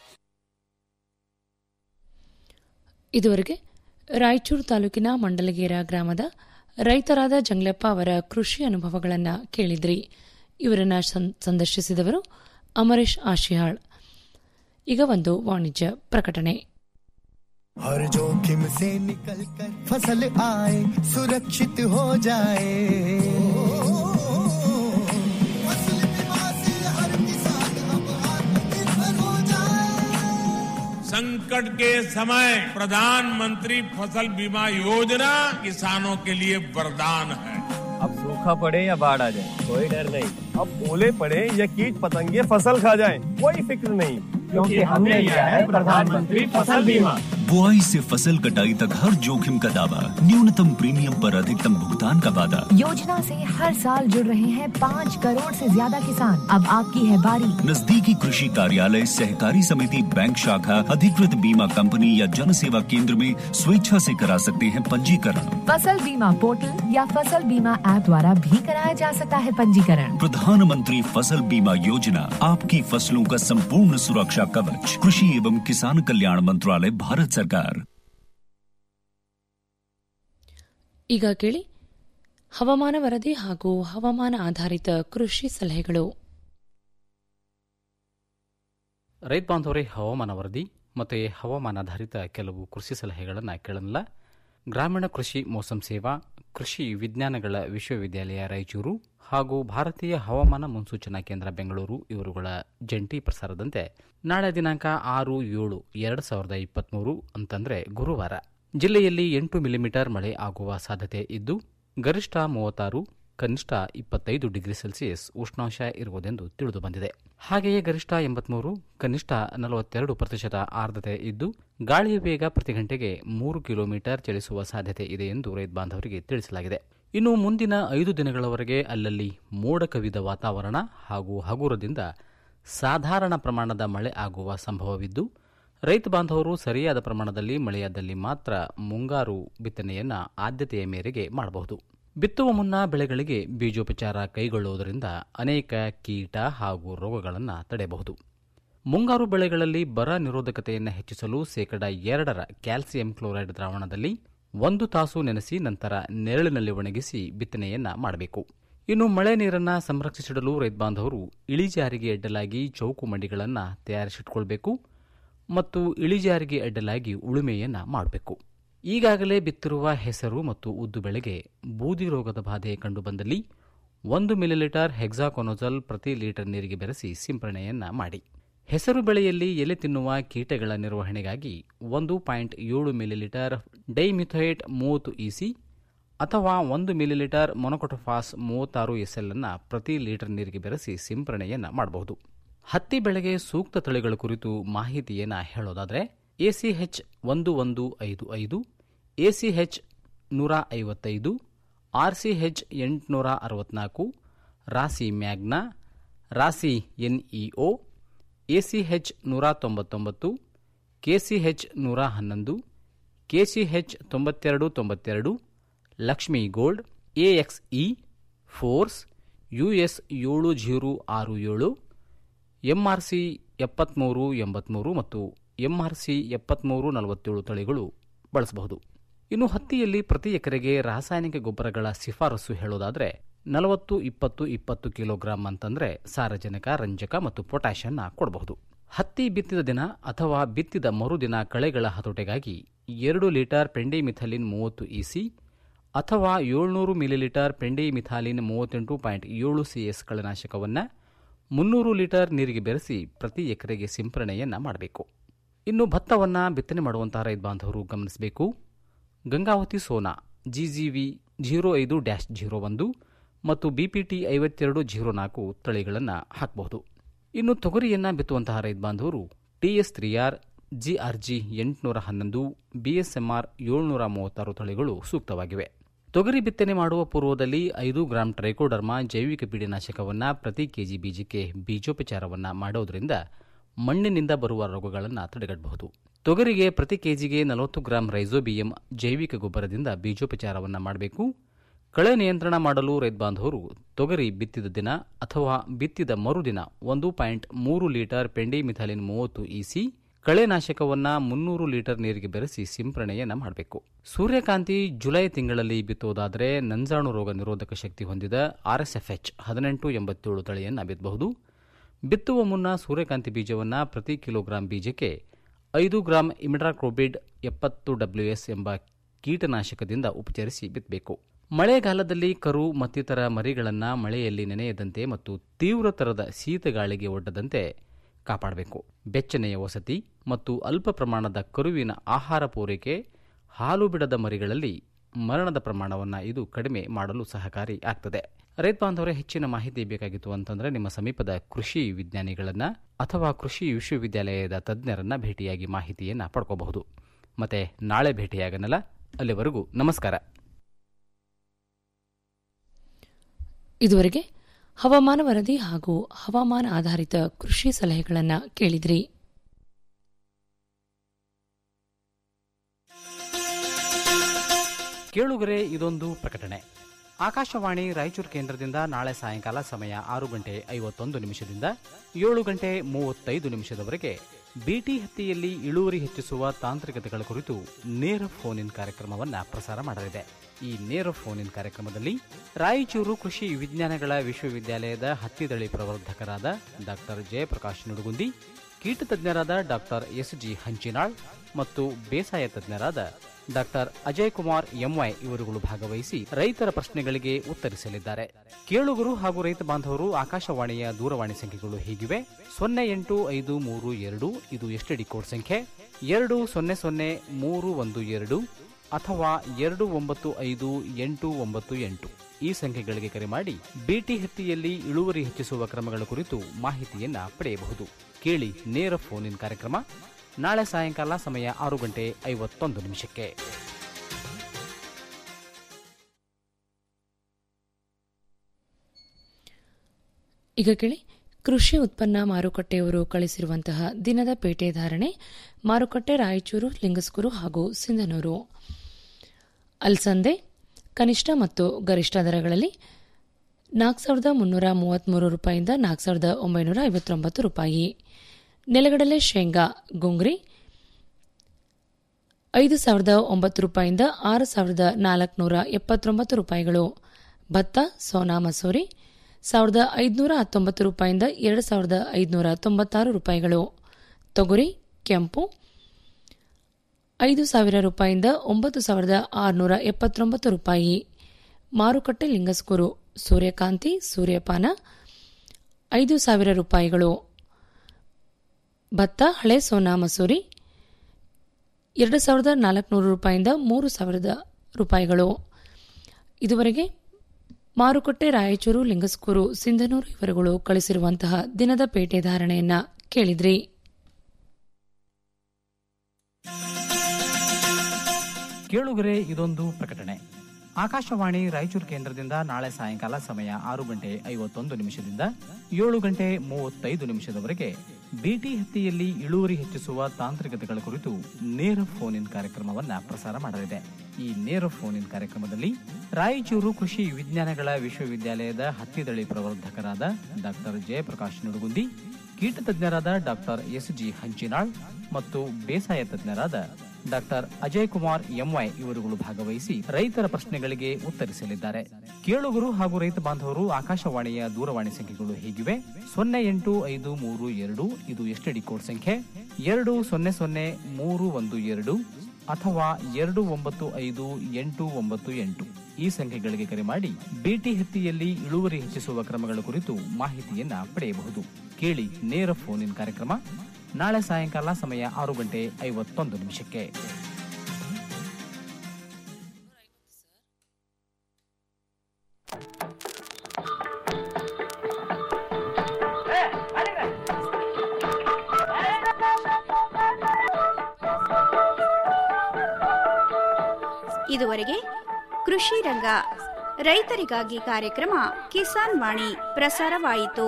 ಇದುವರೆಗೆ ರಾಯಚೂರು ತಾಲೂಕಿನ ಮಂಡಲಗೇರ ಗ್ರಾಮದ ರೈತರಾದ ಜಂಗ್ಲಪ್ಪ ಅವರ ಕೃಷಿ ಅನುಭವಗಳನ್ನು ಕೇಳಿದ್ರಿ ಇವರನ್ನ ಸಂ- ಸಂದರ್ಶಿಸಿದವರು ಅಮರೇಶ್ ಆಶಿಹಾಳ್ ಈಗ ಒಂದು ವಾಣಿಜ್ಯ ಪ್ರಕಟಣೆ हर जोखिम से निकल कर फसल आए सुरक्षित हो जाए फसल बीमा से हर किसान अब आत्मनिर्भर हो जाए संकट के समय प्रधानमंत्री फसल बीमा योजना किसानों के लिए वरदान है अब सूखा पड़े या बाढ़ आ जाए कोई डर नहीं अब ओले पड़े या कीट पतंगे फसल खा जाए कोई फिक्र नहीं क्योंकि हमने लिया है प्रधानमंत्री फसल बीमा बुआई से फसल कटाई तक हर जोखिम का दावा न्यूनतम प्रीमियम पर अधिकतम भुगतान का वादा योजना से हर साल जुड़ रहे हैं पाँच करोड़ से ज्यादा किसान अब आपकी है बारी नजदीकी कृषि कार्यालय सहकारी समिति बैंक शाखा अधिकृत बीमा कंपनी या जन सेवा केंद्र में स्वेच्छा से करा सकते हैं पंजीकरण फसल बीमा पोर्टल या फसल बीमा ऐप द्वारा भी कराया जा सकता है पंजीकरण प्रधानमंत्री फसल बीमा योजना आपकी फसलों का संपूर्ण सुरक्षा कवच कृषि एवं किसान कल्याण मंत्रालय भारत सरकार ಈಗ ಕೇಳಿ ಹವಾಮಾನ ವರದಿ ಹಾಗೂ ಹವಾಮಾನ ಆಧಾರಿತ ಕೃಷಿ ಸಲಹೆಗಳು ರೈತ ಬಾಂಧವರೇ ಹವಾಮಾನ ವರದಿ ಮತ್ತು ಹವಾಮಾನಾಧಾರಿತ ಕೆಲವು ಕೃಷಿ ಸಲಹೆಗಳನ್ನು ಕೇಳಲ್ಲ ಗ್ರಾಮೀಣ ಕೃಷಿ ಮೋಸಂ ಸೇವಾ ಕೃಷಿ ವಿಜ್ಞಾನಗಳ ವಿಶ್ವವಿದ್ಯಾಲಯ ರಾಯಚೂರು ಹಾಗೂ ಭಾರತೀಯ ಹವಾಮಾನ ಮುನ್ಸೂಚನಾ ಕೇಂದ್ರ ಬೆಂಗಳೂರು ಇವರುಗಳ ಜಂಟಿ ಪ್ರಸಾರದಂತೆ ನಾಳೆ ದಿನಾಂಕ ಆರು ಏಳು ಎರಡು ಸಾವಿರದ ಇಪ್ಪತ್ಮೂರು ಅಂತಂದ್ರೆ ಗುರುವಾರ ಜಿಲ್ಲೆಯಲ್ಲಿ ಎಂಟು ಮಿಲಿಮೀಟರ್ ಮಳೆ ಆಗುವ ಸಾಧ್ಯತೆ ಇದ್ದು ಗರಿಷ್ಠ ಮೂವತ್ತಾರು ಕನಿಷ್ಠ ಇಪ್ಪತ್ತೈದು ಡಿಗ್ರಿ ಸೆಲ್ಸಿಯಸ್ ಉಷ್ಣಾಂಶ ಇರುವುದೆಂದು ತಿಳಿದು ಬಂದಿದೆ ಹಾಗೆಯೇ ಗರಿಷ್ಠ ಎಂಬತ್ಮೂರು ಕನಿಷ್ಠ ನಲವತ್ತೆರಡು ಪ್ರತಿಶತ ಆರ್ದ್ರತೆ ಇದ್ದು ಗಾಳಿಯ ವೇಗ ಪ್ರತಿ ಗಂಟೆಗೆ ಮೂರು ಕಿಲೋಮೀಟರ್ ಚಲಿಸುವ ಸಾಧ್ಯತೆ ಇದೆ ಎಂದು ರೈತ ಬಾಂಧವರಿಗೆ ತಿಳಿಸಲಾಗಿದೆ ಇನ್ನು ಮುಂದಿನ ಐದು ದಿನಗಳವರೆಗೆ ಅಲ್ಲಲ್ಲಿ ಮೋಡ ಕವಿದ ವಾತಾವರಣ ಹಾಗೂ ಹಗುರದಿಂದ ಸಾಧಾರಣ ಪ್ರಮಾಣದ ಮಳೆ ಆಗುವ ಸಂಭವವಿದ್ದು ರೈತ ಬಾಂಧವರು ಸರಿಯಾದ ಪ್ರಮಾಣದಲ್ಲಿ ಮಳೆಯಾದಲ್ಲಿ ಮಾತ್ರ ಮುಂಗಾರು ಬಿತ್ತನೆಯನ್ನ ಆದ್ಯತೆಯ ಮೇರೆಗೆ ಮಾಡಬಹುದು ಬಿತ್ತುವ ಮುನ್ನ ಬೆಳೆಗಳಿಗೆ ಬೀಜೋಪಚಾರ ಕೈಗೊಳ್ಳುವುದರಿಂದ ಅನೇಕ ಕೀಟ ಹಾಗೂ ರೋಗಗಳನ್ನು ತಡೆಯಬಹುದು ಮುಂಗಾರು ಬೆಳೆಗಳಲ್ಲಿ ಬರ ನಿರೋಧಕತೆಯನ್ನು ಹೆಚ್ಚಿಸಲು ಶೇಕಡ ಎರಡರ ಕ್ಯಾಲ್ಸಿಯಂ ಕ್ಲೋರೈಡ್ ದ್ರಾವಣದಲ್ಲಿ ಒಂದು ತಾಸು ನೆನೆಸಿ ನಂತರ ನೆರಳಿನಲ್ಲಿ ಒಣಗಿಸಿ ಬಿತ್ತನೆಯನ್ನ ಮಾಡಬೇಕು ಇನ್ನು ಮಳೆ ನೀರನ್ನು ಸಂರಕ್ಷಿಸಿಡಲು ರೈತ ಬಾಂಧವರು ಇಳಿಜಾರಿಗೆ ಅಡ್ಡಲಾಗಿ ಚೌಕು ಮಂಡಿಗಳನ್ನು ತಯಾರಿಸಿಟ್ಕೊಳ್ಬೇಕು ಮತ್ತು ಇಳಿಜಾರಿಗೆ ಅಡ್ಡಲಾಗಿ ಉಳುಮೆಯನ್ನ ಮಾಡಬೇಕು ಈಗಾಗಲೇ ಬಿತ್ತಿರುವ ಹೆಸರು ಮತ್ತು ಉದ್ದು ಬೆಳೆಗೆ ಬೂದಿ ರೋಗದ ಬಾಧೆ ಕಂಡುಬಂದಲ್ಲಿ ಒಂದು ಮಿಲಿಲೀಟರ್ ಹೆಕ್ಸಾಕೊನೋಜಲ್ ಪ್ರತಿ ಲೀಟರ್ ನೀರಿಗೆ ಬೆರೆಸಿ ಸಿಂಪರಣೆಯನ್ನ ಮಾಡಿ ಹೆಸರು ಬೆಳೆಯಲ್ಲಿ ಎಲೆ ತಿನ್ನುವ ಕೀಟಗಳ ನಿರ್ವಹಣೆಗಾಗಿ ಒಂದು ಪಾಯಿಂಟ್ ಏಳು ಮಿಲಿಲೀಟರ್ ಡೈಮಿಥೋಯೇಟ್ ಮೂವತ್ತು ಇಸಿ ಅಥವಾ ಒಂದು ಮಿಲಿಲೀಟರ್ ಮೊನೊಕೊಟೊಫಾಸ್ ಮೂವತ್ತಾರು ಎಸ್ಎಲ್ ಅನ್ನು ಪ್ರತಿ ಲೀಟರ್ ನೀರಿಗೆ ಬೆರೆಸಿ ಸಿಂಪರಣೆಯನ್ನ ಮಾಡಬಹುದು ಹತ್ತಿ ಬೆಳೆಗೆ ಸೂಕ್ತ ತಳಿಗಳ ಕುರಿತು ಮಾಹಿತಿಯನ್ನ ಹೇಳೋದಾದರೆ ಎಸಿಎಚ್ ಒಂದು ಒಂದು ಐದು ಐದು ಎಸಿಎಚ್ ನೂರ ಐವತ್ತೈದು ಆರ್ಸಿಎಚ್ ಎಂಟುನೂರ ಅರವತ್ನಾಲ್ಕು ರಾಸಿ ಮ್ಯಾಗ್ನಾ ರಾಸಿ ಎನ್ಇಒ ಎಸಿಎಚ್ ನೂರ ತೊಂಬತ್ತೊಂಬತ್ತು ಕೆಸಿಎಚ್ ನೂರ ಹನ್ನೊಂದು ಕೆಸಿಎಚ್ ತೊಂಬತ್ತೆರಡು ತೊಂಬತ್ತೆರಡು Lakshmi gold AXE force US ಏಳು ಜೀರೋ ಆರು ಏಳು ಎಂಆರ್ಸಿ ಎಪ್ಪತ್ತ್ಮೂರು ಎಂಬತ್ತ್ಮೂರು ಮತ್ತು ಎಂಆರ್ಸಿ ಎಪ್ಪತ್ತ್ಮೂರು ನಲವತ್ತೇಳು ತಳಿಗಳು ಬಳಸಬಹುದು ಇನ್ನು ಹತ್ತಿಯಲ್ಲಿ ಪ್ರತಿ ಎಕರೆಗೆ ರಾಸಾಯನಿಕ ಗೊಬ್ಬರಗಳ ಶಿಫಾರಸು ಹೇಳೋದಾದರೆ ನಲವತ್ತು ಇಪ್ಪತ್ತು ಇಪ್ಪತ್ತು ಕಿಲೋಗ್ರಾಂ ಅಂತಂದ್ರೆ ಸಾರಜನಕ ರಂಜಕ ಮತ್ತು ಪೊಟ್ಯಾಷನ್ನ ಕೊಡಬಹುದು ಹತ್ತಿ ಬಿತ್ತಿದ ದಿನ ಅಥವಾ ಬಿತ್ತಿದ ಮರುದಿನ ಕಳೆಗಳ ಹತೋಟೆಗಾಗಿ ಎರಡು ಲೀಟರ್ ಪೆಂಡಿಮಿಥಲಿನ್ ಮೂವತ್ತು ಇಸಿ ಅಥವಾ ಏಳ್ನೂರು ಮಿಲಿಲೀಟರ್ ಪೆಂಡಿಮಿಥಾಲಿನ್ ಮೂವತ್ತೆಂಟು ಪಾಯಿಂಟ್ ಏಳು ಸಿಎಸ್ ಕಳೆನಾಶಕವನ್ನು ಮುನ್ನೂರು ಲೀಟರ್ ನೀರಿಗೆ ಬೆರೆಸಿ ಪ್ರತಿ ಎಕರೆಗೆ ಸಿಂಪರಣೆಯನ್ನ ಮಾಡಬೇಕು ಇನ್ನು ಭತ್ತವನ್ನು ಬಿತ್ತನೆ ಮಾಡುವಂತಹ ರೈತ ಬಾಂಧವರು ಗಮನಿಸಬೇಕು ಗಂಗಾವತಿ ಸೋನಾ ಜಿಜಿವಿ ಜೀರೋ ಐದು ಡ್ಯಾಶ್ ಜೀರೋ ಒಂದು ಮತ್ತು ಬಿಪಿಟಿ ಐವತ್ತೆರಡು ಜೀರೋ ನಾಲ್ಕು ತಳಿಗಳನ್ನು ಹಾಕಬಹುದು ಇನ್ನು ತೊಗರಿಯನ್ನು ಬಿತ್ತುವಂತಹ ರೈತ ಬಾಂಧವರು ಟಿಎಸ್ ತ್ರೀ ಆರ್ ಜಿಆರ್ಜಿ ಎಂಟುನೂರ ಹನ್ನೊಂದು ಬಿಎಸ್ಎಂಆರ್ ಏಳ್ನೂರ ಮೂವತ್ತಾರು ತಳಿಗಳು ಸೂಕ್ತವಾಗಿವೆ ತೊಗರಿ ಬಿತ್ತನೆ ಮಾಡುವ ಪೂರ್ವದಲ್ಲಿ ಐದು ಗ್ರಾಂ ಟ್ರೈಕೋಡರ್ಮಾ ಜೈವಿಕ ಪೀಡನಾಶಕವನ್ನು ಪ್ರತಿ ಕೆಜಿ ಬೀಜಕ್ಕೆ ಬೀಜೋಪಚಾರವನ್ನು ಮಾಡೋದ್ರಿಂದ ಮಣ್ಣಿನಿಂದ ಬರುವ ರೋಗಗಳನ್ನು ತಡೆಗಟ್ಟಬಹುದು ತೊಗರಿಗೆ ಪ್ರತಿ ಕೆಜಿಗೆ ನಲವತ್ತು ಗ್ರಾಂ ರೈಸೋಬಿಯಂ ಜೈವಿಕ ಗೊಬ್ಬರದಿಂದ ಬೀಜೋಪಚಾರವನ್ನು ಮಾಡಬೇಕು ಕಳೆ ನಿಯಂತ್ರಣ ಮಾಡಲು ರೈತ ಬಾಂಧವರು ತೊಗರಿ ಬಿತ್ತಿದ ದಿನ ಅಥವಾ ಬಿತ್ತಿದ ಮರುದಿನ ಒಂದು ಪಾಯಿಂಟ್ ಮೂರು ಲೀಟರ್ ಪೆಂಡಿಮಿಥಾಲಿನ್ ಮೂವತ್ತು ಇಸಿ ಕಳೆನಾಶಕವನ್ನು ಮುನ್ನೂರು ಲೀಟರ್ ನೀರಿಗೆ ಬೆರೆಸಿ ಸಿಂಪರಣೆಯನ್ನು ಮಾಡಬೇಕು ಸೂರ್ಯಕಾಂತಿ ಜುಲೈ ತಿಂಗಳಲ್ಲಿ ಬಿತ್ತುವುದಾದರೆ ನಂಜಾಣು ರೋಗ ನಿರೋಧಕ ಶಕ್ತಿ ಹೊಂದಿದ ಆರ್ಎಸ್ಎಫ್ಎಚ್ ಹದಿನೆಂಟು ಎಂಬತ್ತೇಳು ತಳಿಯನ್ನು ಬಿತ್ತಬಹುದು ಬಿತ್ತುವ ಮುನ್ನ ಸೂರ್ಯಕಾಂತಿ ಬೀಜವನ್ನು ಪ್ರತಿ ಕಿಲೋಗ್ರಾಂ ಬೀಜಕ್ಕೆ ಐದು ಗ್ರಾಂ ಇಮಿಡ್ರಾಕ್ರೋಬಿಡ್ ಎಪ್ಪತ್ತು ಡಬ್ಲ್ಯೂಎಸ್ ಎಂಬ ಕೀಟನಾಶಕದಿಂದ ಉಪಚರಿಸಿ ಬಿತ್ತಬೇಕು ಮಳೆಗಾಲದಲ್ಲಿ ಕರು ಮತ್ತಿತರ ಮರಿಗಳನ್ನು ಮಳೆಯಲ್ಲಿ ನೆನೆಯದಂತೆ ಮತ್ತು ತೀವ್ರತರದ ಶೀತಗಾಳಿಗೆ ಒಡ್ಡದಂತೆ ಕಾಪಾಡಬೇಕು ಬೆಚ್ಚನೆಯ ವಸತಿ ಮತ್ತು ಅಲ್ಪ ಪ್ರಮಾಣದ ಕರುವಿನ ಆಹಾರ ಪೂರೈಕೆ ಹಾಲು ಬಿಡದ ಮರಿಗಳಲ್ಲಿ ಮರಣದ ಪ್ರಮಾಣವನ್ನು ಇದು ಕಡಿಮೆ ಮಾಡಲು ಸಹಕಾರಿ ಆಗ್ತದೆ ರೈತ ಬಾಂಧವರೇ ಹೆಚ್ಚಿನ ಮಾಹಿತಿ ಬೇಕಾಗಿತ್ತು ಅಂತಂದ್ರೆ ನಿಮ್ಮ ಸಮೀಪದ ಕೃಷಿ ವಿಜ್ಞಾನಿಗಳನ್ನ ಅಥವಾ ಕೃಷಿ ವಿಶ್ವವಿದ್ಯಾಲಯದ ತಜ್ಞರನ್ನ ಭೇಟಿಯಾಗಿ ಮಾಹಿತಿಯನ್ನ ಪಡ್ಕೋಬಹುದು ಮತ್ತೆ ನಾಳೆ ಭೇಟಿಯಾಗನಲ್ಲ ಅಲ್ಲಿವರೆಗೂ ನಮಸ್ಕಾರ ಇದುವರೆಗೆ ಹವಾಮಾನ ವರದಿ ಹಾಗೂ ಹವಾಮಾನ ಆಧಾರಿತ ಕೃಷಿ ಸಲಹೆಗಳನ್ನು ಕೇಳಿದ್ರಿ ಕೇಳುಗರೆ ಇದೊಂದು ಪ್ರಕಟಣೆ ಆಕಾಶವಾಣಿ ರಾಯಚೂರು ಕೇಂದ್ರದಿಂದ ನಾಳೆ ಸಾಯಂಕಾಲ ಸಮಯ ಆರು ಗಂಟೆ ಐವತ್ತೊಂದು ನಿಮಿಷದಿಂದ ಏಳು ಗಂಟೆ ಮೂವತ್ತೈದು ನಿಮಿಷದವರೆಗೆ ಬಿಟಿ ಹತ್ತಿಯಲ್ಲಿ ಇಳುವರಿ ಹೆಚ್ಚಿಸುವ ತಾಂತ್ರಿಕತೆಗಳ ಕುರಿತು ನೇರ ಫೋನ್ ಇನ್ ಕಾರ್ಯಕ್ರಮವನ್ನು ಪ್ರಸಾರ ಮಾಡಲಿದೆ ಈ ನೇರ ಫೋನ್ ಇನ್ ಕಾರ್ಯಕ್ರಮದಲ್ಲಿ ರಾಯಚೂರು ಕೃಷಿ ವಿಜ್ಞಾನಗಳ ವಿಶ್ವವಿದ್ಯಾಲಯದ ಹತ್ತಿದಳಿ ಪ್ರವರ್ಧಕರಾದ ಡಾಕ್ಟರ್ ಜಯಪ್ರಕಾಶ್ ನುಡುಗುಂದಿ ಕೀಟ ತಜ್ಞರಾದ ಡಾಕ್ಟರ್ ಎಸ್ ಜಿ ಹಂಚಿನಾಳ್ ಮತ್ತು ಬೇಸಾಯ ತಜ್ಞರಾದ ಡಾಕ್ಟರ್ ಅಜಯ್ ಕುಮಾರ್ ಎಂವೈ ಇವರುಗಳು ಭಾಗವಹಿಸಿ ರೈತರ ಪ್ರಶ್ನೆಗಳಿಗೆ ಉತ್ತರಿಸಲಿದ್ದಾರೆ ಕೇಳುಗರು ಹಾಗೂ ರೈತ ಬಾಂಧವರು ಆಕಾಶವಾಣಿಯ ದೂರವಾಣಿ ಸಂಖ್ಯೆಗಳು ಹೀಗಿವೆ ಸೊನ್ನೆ ಎಂಟು ಐದು ಮೂರು ಎರಡು ಇದು ಎಸ್ಟಿಡಿ ಕೋಡ್ ಸಂಖ್ಯೆ ಎರಡು ಸೊನ್ನೆ ಸೊನ್ನೆ ಮೂರು ಒಂದು ಎರಡು ಅಥವಾ ಎರಡು ಒಂಬತ್ತು ಐದು ಎಂಟು ಒಂಬತ್ತು ಎಂಟು ಈ ಸಂಖ್ಯೆಗಳಿಗೆ ಕರೆ ಮಾಡಿ ಬಿಟಿ ಹತ್ತಿಯಲ್ಲಿ ಇಳುವರಿ ಹೆಚ್ಚಿಸುವ ಕ್ರಮಗಳ ಕುರಿತು ಮಾಹಿತಿಯನ್ನ ಪಡೆಯಬಹುದು ಕೇಳಿ ನೇರ ಫೋನ್ ಇನ್ ಕಾರ್ಯಕ್ರಮ ನಾಳೆ ಸಾಯಂಕಾಲ ಸಮಯ ಆರು ಗಂಟೆ ಐವತ್ತೊಂದು ನಿಮಿಷಕ್ಕೆ ಈಗ ಕೇಳಿ ಕೃಷಿ ಉತ್ಪನ್ನ ಮಾರುಕಟ್ಟೆಯವರು ಕಳಿಸಿರುವಂತಹ ದಿನದ ಪೇಟೆ ಧಾರಣೆ ಮಾರುಕಟ್ಟೆ ರಾಯಚೂರು ಲಿಂಗಸ್ಕೂರು ಹಾಗೂ ಸಿಂಧನೂರು ಅಲ್ಸಂದೆ ಕನಿಷ್ಠ ಮತ್ತು ಗರಿಷ್ಠ ದರಗಳಲ್ಲಿ ನಾಲ್ಕು ಸಾವಿರದ ಮುನ್ನೂರ ಮೂವತ್ತ್ಮೂರು ರೂಪಾಯಿಯಿಂದ ನಾಲ್ಕು ಸಾವಿರದ ಒಂಬೈನೂರ ಐವತ್ತೊಂಬತ್ತು ರೂಪಾಯಿ ನೆಲಗಡಲೆ ಶೇಂಗಾ ಗುಂಗ್ರಿ ಐದು ಸಾವಿರದ ಒಂಬತ್ತು ರೂಪಾಯಿಯಿಂದ ಆರು ಸಾವಿರದ ನಾಲ್ಕುನೂರ ಎಪ್ಪತ್ತೊಂಬತ್ತು ರೂಪಾಯಿಗಳು ಭತ್ತ ಸೋನಾ ಮಸೂರಿ ಸಾವಿರದ ಐದುನೂರ ಹತ್ತೊಂಬತ್ತು ರೂಪಾಯಿಯಿಂದ ಎರಡು ಸಾವಿರದ ಐದುನೂರ ತೊಂಬತ್ತಾರು ರೂಪಾಯಿಗಳು ತೊಗರಿ ಕೆಂಪು ಐದು ಸಾವಿರ ರೂಪಾಯಿಯಿಂದ ಒಂಬತ್ತು ಸಾವಿರದ ಆರುನೂರ ಎಪ್ಪತ್ತೊಂಬತ್ತು ರೂಪಾಯಿ ಮಾರುಕಟ್ಟೆ ಲಿಂಗಸ್ಕೂರು ಸೂರ್ಯಕಾಂತಿ ಸೂರ್ಯಪಾನ ಐದು ಸಾವಿರ ರೂಪಾಯಿಗಳು ಭತ್ತ ಹಳೆ ಸೋನಾ ಮಸೂರಿ ಎರಡು ಸಾವಿರದ ನಾಲ್ಕುನೂರು ರೂಪಾಯಿಯಿಂದ ಮೂರು ಸಾವಿರದ ರೂಪಾಯಿಗಳು ಇದುವರೆಗೆ ಮಾರುಕಟ್ಟೆ ರಾಯಚೂರು ಲಿಂಗಸ್ಕೂರು ಸಿಂಧನೂರು ಇವರುಗಳು ಕಳಿಸಿರುವಂತಹ ದಿನದ ಪೇಟೆ ಧಾರಣೆಯನ್ನ ಕೇಳಿದ್ರಿ ಕೇಳುಗರೆ ಇದೊಂದು ಪ್ರಕಟಣೆ ಆಕಾಶವಾಣಿ ರಾಯಚೂರು ಕೇಂದ್ರದಿಂದ ನಾಳೆ ಸಾಯಂಕಾಲ ಸಮಯ ಆರು ಗಂಟೆ ಐವತ್ತೊಂದು ನಿಮಿಷದಿಂದ ಏಳು ಗಂಟೆ ಮೂವತ್ತೈದು ನಿಮಿಷದವರೆಗೆ ಬಿಟಿ ಹತ್ತಿಯಲ್ಲಿ ಇಳುವರಿ ಹೆಚ್ಚಿಸುವ ತಾಂತ್ರಿಕತೆಗಳ ಕುರಿತು ನೇರ ಫೋನ್ ಇನ್ ಕಾರ್ಯಕ್ರಮವನ್ನು ಪ್ರಸಾರ ಮಾಡಲಿದೆ ಈ ನೇರ ಫೋನ್ ಇನ್ ಕಾರ್ಯಕ್ರಮದಲ್ಲಿ ರಾಯಚೂರು ಕೃಷಿ ವಿಜ್ಞಾನಗಳ ವಿಶ್ವವಿದ್ಯಾಲಯದ ಹತ್ತಿದಳಿ ಪ್ರವರ್ಧಕರಾದ ಡಾಕ್ಟರ್ ಜಯಪ್ರಕಾಶ್ ನುಡುಗುಂದಿ ಕೀಟ ತಜ್ಞರಾದ ಡಾಕ್ಟರ್ ಎಸ್ ಜಿ ಹಂಚಿನಾಳ್ ಮತ್ತು ಬೇಸಾಯ ತಜ್ಞರಾದ ಡಾಕ್ಟರ್ ಅಜಯ್ ಕುಮಾರ್ ಎಂವೈ ಇವರುಗಳು ಭಾಗವಹಿಸಿ ರೈತರ ಪ್ರಶ್ನೆಗಳಿಗೆ ಉತ್ತರಿಸಲಿದ್ದಾರೆ ಕೇಳುಗರು ಹಾಗೂ ರೈತ ಬಾಂಧವರು ಆಕಾಶವಾಣಿಯ ದೂರವಾಣಿ ಸಂಖ್ಯೆಗಳು ಹೀಗಿವೆ ಸೊನ್ನೆ ಎಂಟು ಐದು ಮೂರು ಎರಡು ಇದು ಎಸ್ಟಿಡಿ ಕೋಡ್ ಸಂಖ್ಯೆ ಎರಡು ಸೊನ್ನೆ ಸೊನ್ನೆ ಮೂರು ಒಂದು ಎರಡು ಅಥವಾ ಎರಡು ಒಂಬತ್ತು ಐದು ಎಂಟು ಒಂಬತ್ತು ಎಂಟು ಈ ಸಂಖ್ಯೆಗಳಿಗೆ ಕರೆ ಮಾಡಿ ಬಿಟಿ ಹತ್ತಿಯಲ್ಲಿ ಇಳುವರಿ ಹೆಚ್ಚಿಸುವ ಕ್ರಮಗಳ ಕುರಿತು ಮಾಹಿತಿಯನ್ನ ಪಡೆಯಬಹುದು ಕೇಳಿ ನೇರ ಫೋನ್ ಇನ್ ಕಾರ್ಯಕ್ರಮ ನಾಳೆ ಸಾಯಂಕಾಲ ಸಮಯ ಆರು ಗಂಟೆ ಐವತ್ತೊಂದು ನಿಮಿಷಕ್ಕೆ ಇದುವರೆಗೆ ಕೃಷಿ ರಂಗ ರೈತರಿಗಾಗಿ ಕಾರ್ಯಕ್ರಮ ಕಿಸಾನ್ ವಾಣಿ ಪ್ರಸಾರವಾಯಿತು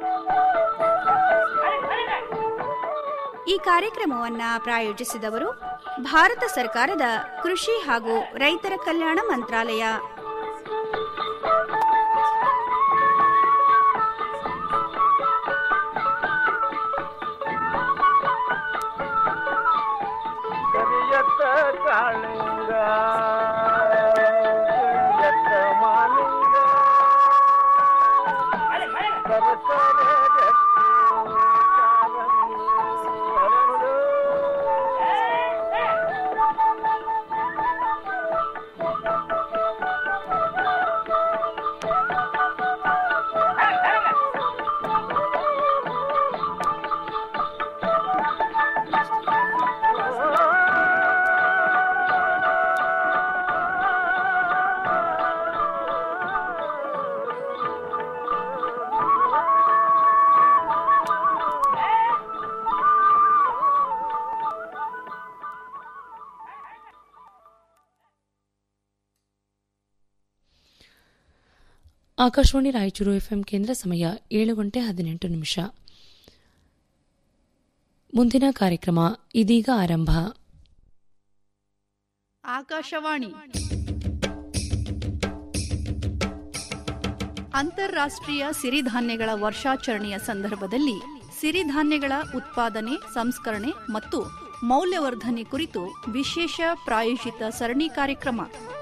ಈ ಕಾರ್ಯಕ್ರಮವನ್ನ ಪ್ರಾಯೋಜಿಸಿದವರು ಭಾರತ ಸರ್ಕಾರದ ಕೃಷಿ ಹಾಗೂ ರೈತರ ಕಲ್ಯಾಣ ಮಂತ್ರಾಲಯ ಕರಿಯತ್ತ ಕಾಳಿಂಗ ಕರಿಯತ್ತ ಮಾಲಿಂಗ ಸರಸರ ಗಟ್ಟಿ ಕಾಲಂಗಿ ಹರಳು. ಆಕಾಶವಾಣಿ ರಾಯಚೂರು ಎಫ್ಎಂ ಕೇಂದ್ರ ಸಮಯ ಏಳು ಗಂಟೆ ಹದಿನೆಂಟು ನಿಮಿಷ ಮುಂದಿನ ಕಾರ್ಯಕ್ರಮ ಇದೀಗ ಆರಂಭ ಆಕಾಶವಾಣಿ ಅಂತಾರಾಷ್ಟ್ರೀಯ ಸಿರಿಧಾನ್ಯಗಳ ವರ್ಷಾಚರಣೆಯ ಸಂದರ್ಭದಲ್ಲಿ ಸಿರಿಧಾನ್ಯಗಳ ಉತ್ಪಾದನೆ ಸಂಸ್ಕರಣೆ ಮತ್ತು ಮೌಲ್ಯವರ್ಧನೆ ಕುರಿತು ವಿಶೇಷ ಪ್ರಾಯೋಜಿತ ಸರಣಿ ಕಾರ್ಯಕ್ರಮ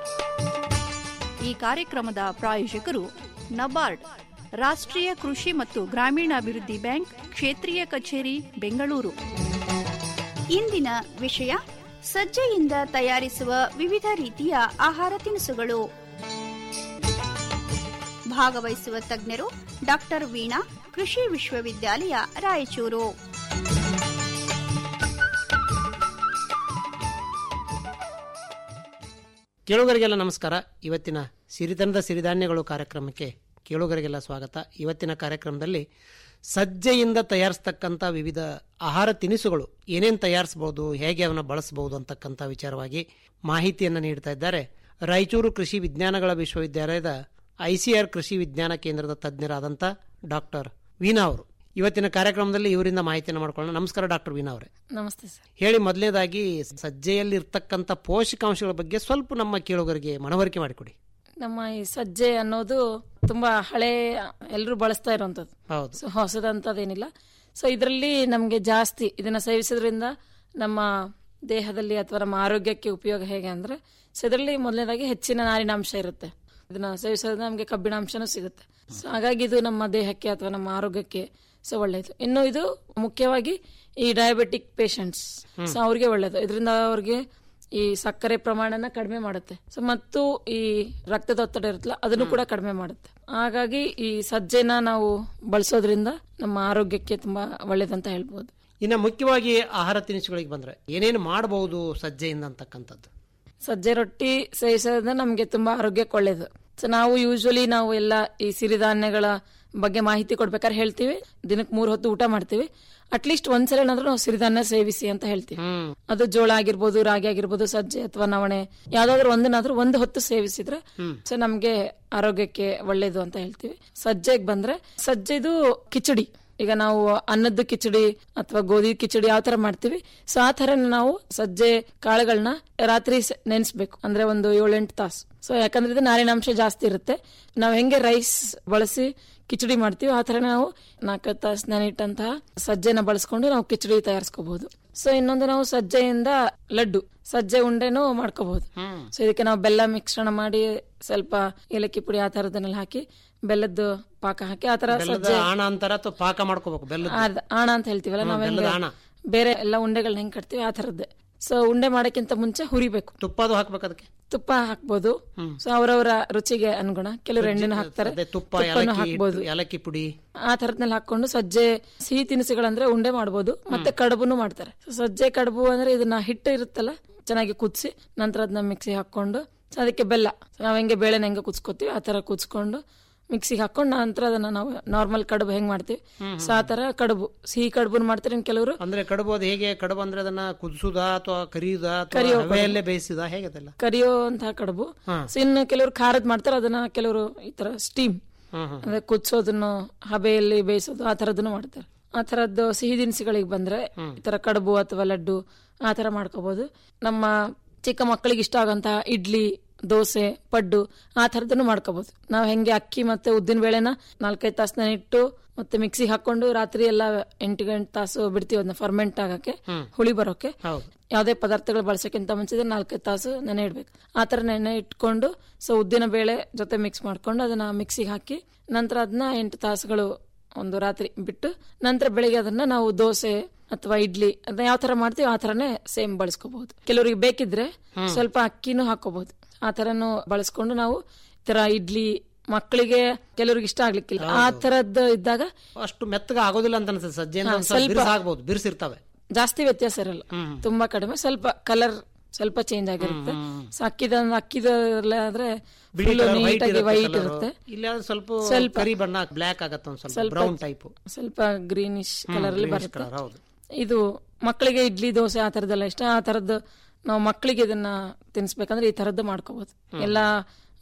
ಈ ಕಾರ್ಯಕ್ರಮದ ಪ್ರಾಯೋಜಕರು ನಬಾರ್ಡ್ ರಾಷ್ಟ್ರೀಯ ಕೃಷಿ ಮತ್ತು ಗ್ರಾಮೀಣಾಭಿವೃದ್ಧಿ ಬ್ಯಾಂಕ್ ಕ್ಷೇತ್ರೀಯ ಕಚೇರಿ ಬೆಂಗಳೂರು ಇಂದಿನ ವಿಷಯ ಸಜ್ಜೆಯಿಂದ ತಯಾರಿಸುವ ವಿವಿಧ ರೀತಿಯ ಆಹಾರ ತಿನಿಸುಗಳು ಭಾಗವಹಿಸುವ ತಜ್ಞರು ಡಾಕ್ಟರ್ ವೀಣಾ ಕೃಷಿ ವಿಶ್ವವಿದ್ಯಾಲಯ ರಾಯಚೂರು ಕೇಳುಗರಿಗೆಲ್ಲ ನಮಸ್ಕಾರ ಇವತ್ತಿನ ಸಿರಿತನದ ಸಿರಿಧಾನ್ಯಗಳು ಕಾರ್ಯಕ್ರಮಕ್ಕೆ ಕೇಳುಗರಿಗೆಲ್ಲ ಸ್ವಾಗತ ಇವತ್ತಿನ ಕಾರ್ಯಕ್ರಮದಲ್ಲಿ ಸಜ್ಜೆಯಿಂದ ತಯಾರಿಸ್ತಕ್ಕಂಥ ವಿವಿಧ ಆಹಾರ ತಿನಿಸುಗಳು ಏನೇನು ತಯಾರಿಸಬಹುದು ಹೇಗೆ ಅವನ್ನ ಬಳಸಬಹುದು ಅಂತಕ್ಕಂಥ ವಿಚಾರವಾಗಿ ಮಾಹಿತಿಯನ್ನು ನೀಡ್ತಾ ಇದ್ದಾರೆ ರಾಯಚೂರು ಕೃಷಿ ವಿಜ್ಞಾನಗಳ ವಿಶ್ವವಿದ್ಯಾಲಯದ ಐಸಿಆರ್ ಕೃಷಿ ವಿಜ್ಞಾನ ಕೇಂದ್ರದ ತಜ್ಞರಾದಂಥ ಡಾಕ್ಟರ್ ವೀಣಾ ಅವರು ಇವತ್ತಿನ ಕಾರ್ಯಕ್ರಮದಲ್ಲಿ ಇವರಿಂದ ಮಾಹಿತಿಯನ್ನು ಮಾಡ್ಕೊಳ್ಳೋಣ ನಮಸ್ಕಾರ ಡಾಕ್ಟರ್ ವೀಣಾ ಅವರೇ ನಮಸ್ತೆ ಸರ್ ಹೇಳಿ ಮೊದಲನೇದಾಗಿ ಸಜ್ಜೆಯಲ್ಲಿ ಇರ್ತಕ್ಕಂಥ ಪೋಷಕಾಂಶಗಳ ಬಗ್ಗೆ ಸ್ವಲ್ಪ ನಮ್ಮ ಕೇಳುಗರಿಗೆ ಮನವರಿಕೆ ಮಾಡಿಕೊಡಿ ನಮ್ಮ ಈ ಸಜ್ಜೆ ಅನ್ನೋದು ತುಂಬಾ ಹಳೆ ಎಲ್ಲರೂ ಬಳಸ್ತಾ ಇರುವಂತದ್ದು ಹೌದು ಸೊ ಹೊಸದಂತದೇನಿಲ್ಲ ಸೊ ಇದರಲ್ಲಿ ನಮಗೆ ಜಾಸ್ತಿ ಇದನ್ನ ಸೇವಿಸೋದ್ರಿಂದ ನಮ್ಮ ದೇಹದಲ್ಲಿ ಅಥವಾ ನಮ್ಮ ಆರೋಗ್ಯಕ್ಕೆ ಉಪಯೋಗ ಹೇಗೆ ಅಂದ್ರೆ ಸೊ ಇದರಲ್ಲಿ ಮೊದಲನೇದಾಗಿ ಹೆಚ್ಚಿನ ನಾರಿನಾಂಶ ಇರುತ್ತೆ ಇದನ್ನ ಸೇವಿಸೋದ್ರಿಂದ ನಮಗೆ ಕಬ್ಬಿಣಾಂಶನೂ ಸಿಗುತ್ತೆ ಸೊ ಹಾಗಾಗಿ ಇದು ನಮ್ಮ ದೇಹಕ್ಕೆ ಅಥವಾ ನಮ್ಮ ಆರೋಗ್ಯಕ್ಕೆ ಸೊ ಒಳ್ಳೆಯದು ಇನ್ನು ಇದು ಮುಖ್ಯವಾಗಿ ಈ ಡಯಾಬಿಟಿಕ್ ಪೇಷಂಟ್ಸ್ ಸೊ ಅವ್ರಿಗೆ ಒಳ್ಳೇದು ಇದರಿಂದ ಅವ್ರಿಗೆ ಈ ಸಕ್ಕರೆ ಪ್ರಮಾಣನ ಕಡಿಮೆ ಮಾಡುತ್ತೆ ಸೊ ಮತ್ತು ಈ ರಕ್ತದ ಒತ್ತಡ ಇರುತ್ತಲ್ಲ ಅದನ್ನು ಕೂಡ ಕಡಿಮೆ ಮಾಡುತ್ತೆ ಹಾಗಾಗಿ ಈ ಸಜ್ಜೆನ ನಾವು ಬಳಸೋದ್ರಿಂದ ನಮ್ಮ ಆರೋಗ್ಯಕ್ಕೆ ತುಂಬಾ ಒಳ್ಳೇದಂತ ಹೇಳ್ಬೋದು ಇನ್ನು ಮುಖ್ಯವಾಗಿ ಆಹಾರ ತಿನಿಸುಗಳಿಗೆ ಬಂದ್ರೆ ಏನೇನು ಮಾಡಬಹುದು ಸಜ್ಜೆಯಿಂದ ಅಂತಕ್ಕಂಥದ್ದು ಸಜ್ಜೆ ರೊಟ್ಟಿ ಸೇವಿಸೋದ್ರಿಂದ ನಮಗೆ ತುಂಬಾ ಆರೋಗ್ಯಕ್ಕೆ ಒಳ್ಳೇದು ಸೊ ನಾವು ಯೂಶಲಿ ನಾವು ಎಲ್ಲ ಈ ಸಿರಿಧಾನ್ಯಗಳ ಬಗ್ಗೆ ಮಾಹಿತಿ ಕೊಡ್ಬೇಕಾದ್ರೆ ಹೇಳ್ತೀವಿ ದಿನಕ್ಕೆ ಮೂರ್ ಹೊತ್ತು ಊಟ ಮಾಡ್ತೀವಿ ಅಟ್ಲೀಸ್ಟ್ ಒಂದ್ಸಲ ಏನಾದ್ರೂ ನಾವು ಸಿರಿಧಾನ್ಯ ಸೇವಿಸಿ ಅಂತ ಹೇಳ್ತೀವಿ ಅದು ಜೋಳ ಆಗಿರ್ಬೋದು ರಾಗಿ ಆಗಿರ್ಬೋದು ಸಜ್ಜೆ ಅಥವಾ ನವಣೆ ಯಾವ್ದಾದ್ರು ಒಂದನ್ನಾದ್ರೂ ಒಂದು ಹೊತ್ತು ಸೇವಿಸಿದ್ರೆ ಸೊ ನಮ್ಗೆ ಆರೋಗ್ಯಕ್ಕೆ ಒಳ್ಳೇದು ಅಂತ ಹೇಳ್ತೀವಿ ಸಜ್ಜೆಗೆ ಬಂದ್ರೆ ಸಜ್ಜೆದು ಕಿಚಡಿ ಈಗ ನಾವು ಅನ್ನದ ಕಿಚಡಿ ಅಥವಾ ಗೋಧಿ ಕಿಚಡಿ ಯಾವ ತರ ಮಾಡ್ತೀವಿ ಸೊ ಆ ತರ ನಾವು ಸಜ್ಜೆ ಕಾಳುಗಳನ್ನ ರಾತ್ರಿ ಸ- ನೆನೆಸ್ಬೇಕು ಅಂದ್ರೆ ಒಂದು ಏಳೆಂಟು ತಾಸು ಸೊ ಯಾಕಂದ್ರೆ ಇದು ನಾರಿನಾಂಶ ಜಾಸ್ತಿ ಇರುತ್ತೆ ನಾವು ಹೆಂಗೆ ರೈಸ್ ಬಳಸಿ ಕಿಚಡಿ ಮಾಡ್ತೀವಿ ಆ ತರ ನಾವು ನಾಲ್ಕು ತಾಸು ನೆನಿಟ್ಟಂತಹ ಸಜ್ಜೆನ ಬಳಸ್ಕೊಂಡು ನಾವು ಕಿಚಡಿ ತಯಾರಿಸ್ಕೋಬಹುದು ಸೊ ಇನ್ನೊಂದು ನಾವು ಸಜ್ಜೆಯಿಂದ ಲಡ್ಡು ಸಜ್ಜೆ ಉಂಡೆನೂ ಮಾಡ್ಕೋಬಹುದು ಸೊ ಇದಕ್ಕೆ ನಾವು ಬೆಲ್ಲ ಮಿಶ್ರಣ ಮಾಡಿ ಸ್ವಲ್ಪ ಏಲಕ್ಕಿ ಪುಡಿ ಆ ತರದನ್ನೆಲ್ಲ ಹಾಕಿ ಬೆಲ್ಲದ ಪಾಕ ಹಾಕಿ ಆ ತರ ಬೆಲ್ಲದ ಸಜ್ಜೆ ಆಣ ಅಂತಾರ ಅಥವಾ ಪಾಕ ಮಾಡ್ಕೋಬೇಕು ಬೆಲ್ಲದ ಅದ್ ಆಣ ಅಂತ ಹೇಳ್ತೀವಲ್ಲ ಹ್ಮ್, ನಾವ್ ಬೆಲ್ಲದ ಹೆಂಗೆ ಆಣ. ಬೇರೆ ಎಲ್ಲ ಉಂಡೆಗಳನ್ನ ಹೆಂಗ್ ಕಟ್ತೀವಿ ಆ ತರದ್ದೇ ಸೊ ಉಂಡೆ ಮಾಡಕ್ಕಿಂತ ಮುಂಚೆ ಹುರಿಬೇಕು ತುಪ್ಪ ಅದು ಹಾಕ್ಬೇಕು ಅದಕ್ಕೆ ತುಪ್ಪ ಹಾಕ್ಬೋದು ಸೊ ಅವರವರ ರುಚಿಗೆ ಅನುಗುಣ ಕೆಲವರು ಎಣ್ಣೆನೂ ಹಾಕ್ತಾರೆ ಅದೇ ತುಪ್ಪ ತುಪ್ಪನೂ ಏಲಕ್ಕಿ ಹಾಕ್ಬೋದು ಹಿಟ್ಟು, ಏಲಕ್ಕಿ ಪುಡಿ ಆ ತರದ್ನೆಲ್ಲ ಹಾಕೊಂಡು ಸಜ್ಜೆ ಸಿಹಿ ತಿನಿಸುಗಳಂದ್ರೆ ಉಂಡೆ ಮಾಡ್ಬೋದು ಮತ್ತೆ ಕಡುಬುನು ಮಾಡ್ತಾರೆ So, ಸಜ್ಜೆ ಕಡುಬು ಅಂದ್ರೆ ಇದನ್ನ ಹಿಟ್ಟು ಇರುತ್ತಲ್ಲ ಚೆನ್ನಾಗಿ ಕುದಿಸಿ ನಂತರ ಅದನ್ನ ಮಿಕ್ಸಿ ಹಾಕೊಂಡು so ಅದಕ್ಕೆ ಬೆಲ್ಲ So, ನಾವ್ ಹೆಂಗೆ ಬೇಳೆನ ಹೆಂಗೆ ಕುದಿಸ್ಕೊತೀವಿ ಆ ತರ ಕುದಿಸ್ಕೊಂಡು ಮಿಕ್ಸಿಗೆ ಹಾಕೊಂಡು ನಂತರ ಅದನ್ನ ನಾವು ನಾರ್ಮಲ್ ಕಡುಬು ಹೆಂಗ್ ಮಾಡ್ತೀವಿ ಸೊ ಆ ತರ ಕಡುಬು ಸಿಹಿ ಕಡುಬುನ್ ಮಾಡ್ತಾರೆ ಇನ್ನು ಕೆಲವರು ಅಂದ್ರೆ ಕಡುಬು ಅದು ಹೇಗೆ ಕಡುಬು ಅಂದ್ರೆ ಅದನ್ನ ಕುದಿಸುದಾ ಅಥವಾ ಕರಿಯುದಾ ಅಥವಾ ಕರಿಯೋ ಕಡುಬು. ಹವೆಯಲ್ಲೇ ಬೇಯಿಸಿದ ಹೇಗೆ ಅದೆಲ್ಲ ಕರಿಯುವಂತಹ ಕಡುಬು ಹಾ. ಸೊ ಇನ್ನು ಕೆಲವರು ಖಾರದ್ ಮಾಡ್ತಾರೆ ಅದನ್ನ ಕೆಲವರು ಈ ತರ ಸ್ಟೀಮ್ ಹ್ಮ್, ಹ್ಮ್. ಅಂದ್ರೆ ಕುದಿಸೋದನ್ನು ಹಬೆಯಲ್ಲಿ ಬೇಯಿಸೋದು ಆ ತರದನ್ನು ಮಾಡ್ತಾರೆ ಆ ತರದ್ದು ಸಿಹಿ ದಿನಸಿಗಳಿಗೆ ಬಂದ್ರೆ ಈ ತರ ಕಡುಬು ಅಥವಾ ಲಡ್ಡು ಆ ತರ ಮಾಡ್ಕೋಬಹುದು ನಮ್ಮ ಚಿಕ್ಕ ಮಕ್ಕಳಿಗೆ ಇಷ್ಟ ಆಗಂತಹ ಇಡ್ಲಿ ದೋಸೆ ಪಡ್ಡು ಆ ತರದನ್ನು ಮಾಡ್ಕೋಬಹುದು ನಾವು ಹೆಂಗೆ ಅಕ್ಕಿ ಮತ್ತೆ ಉದ್ದಿನ ಬೇಳೆನ ನಾಲ್ಕೈದು ತಾಸು ಇಟ್ಟು ಮತ್ತೆ ಮಿಕ್ಸಿ ಹಾಕೊಂಡು ರಾತ್ರಿ ಎಲ್ಲ ಎಂಟು ಗಂಟೆ ತಾಸು ಬಿಡ್ತೀವಿ ಅದನ್ನ ಫರ್ಮೆಂಟ್ ಆಗಕ್ಕೆ ಹುಳಿ ಬರೋಕೆ ಹೌದು ಯಾವುದೇ ಪದಾರ್ಥಗಳು ಬಳಸೋಕ್ಕಿಂತ ಮುಂಚೆ ನಾಲ್ಕೈದು ತಾಸು ನೆನೆ ಇಡ್ಬೇಕು ಆ ಥರ ನೆನೆ ಇಟ್ಕೊಂಡು ಸೊ ಉದ್ದಿನ ಬೇಳೆ ಜೊತೆ ಮಿಕ್ಸ್ ಮಾಡ್ಕೊಂಡು ಅದನ್ನ ಮಿಕ್ಸಿಗೆ ಹಾಕಿ ನಂತರ ಅದನ್ನ ಎಂಟು ತಾಸುಗಳು ಒಂದು ರಾತ್ರಿ ಬಿಟ್ಟು ನಂತರ ಬೆಳಿಗ್ಗೆ ಅದನ್ನ ನಾವು ದೋಸೆ ಅಥವಾ ಇಡ್ಲಿ ಅದನ್ನ ಯಾವ ತರ ಮಾಡ್ತೀವಿ ಆ ತರನೇ ಸೇಮ್ ಬಳಸ್ಕೋಬಹುದು ಕೆಲವರಿಗೆ ಬೇಕಿದ್ರೆ ಸ್ವಲ್ಪ ಅಕ್ಕಿನೂ ಹಾಕೋಬಹುದು ಆ ತರನು ಬಳಸ್ಕೊಂಡು ನಾವು ಈ ತರ ಇಡ್ಲಿ ಮಕ್ಕಳಿಗೆ ಕೆಲವ್ರಿಗೆ ಇಷ್ಟ ಆಗ್ಲಿಕ್ಕಿಲ್ಲ ಆ ತರದ್ದು ಇದ್ದಾಗ ಅಷ್ಟು ಮೆತ್ತಗ ಆಗೋದಿಲ್ಲ ಅಂತ ಅನ್ಸುತ್ತೆ ಸಜ್ಜೆಯಿಂದ ಹಾ, ಒಂದ್ ಸ್ವಲ್ಪ ಸ್ವಲ್ಪ- ಬಿರ್ಸ್ ಆಗ್ಬೋದು ಬಿರ್ಸಿರ್ತಾವೆ ಜಾಸ್ತಿ ವ್ಯತ್ಯಾಸ ಇರಲ್ಲ ತುಂಬಾ ಕಡಿಮೆ ಸ್ವಲ್ಪ ಕಲರ್ ಸ್ವಲ್ಪ ಚೇಂಜ್ ಆಗಿರುತ್ತೆ ಸೊ ಅಕ್ಕಿದ ಅಕ್ಕಿದ ಆದ್ರೆ ಬಿಳಿ full colour white ನೀಟಾಗಿ ಇರುತ್ತೆ ವೈಟ್ colour. ಇರುತ್ತೆ ಇಲ್ಲಿ ಆದ್ರೆ ಸ್ವಲ್ಪ ಸ್ವಲ್ಪ ಕರಿ ಬಣ್ಣ ಬ್ಲಾಕ್ ಆಗತ್ತೆ ಒಂದ್ ಸ್ವಲ್ಪ ಸ್ವಲ್ಪ ಬ್ರೌನ್ ಟೈಪ್ ಸ್ವಲ್ಪ ಗ್ರೀನಿಶ್ ಕಲರ್ ಅಲ್ಲಿ greenish ಬರುತ್ತೆ colour, ಹೌದು. ಇದು ಮಕ್ಕಳಿಗೆ ಇಡ್ಲಿ ದೋಸೆ ಆ ತರದೆಲ್ಲ ಇಷ್ಟ ಆ ತರದ್ದು ನಾವು ಮಕ್ಕಳಿಗೆ ಇದನ್ನ ತಿನ್ಸ್ಬೇಕಂದ್ರೆ ಈ ತರದ್ದು ಮಾಡ್ಕೋಬಹುದು ಎಲ್ಲ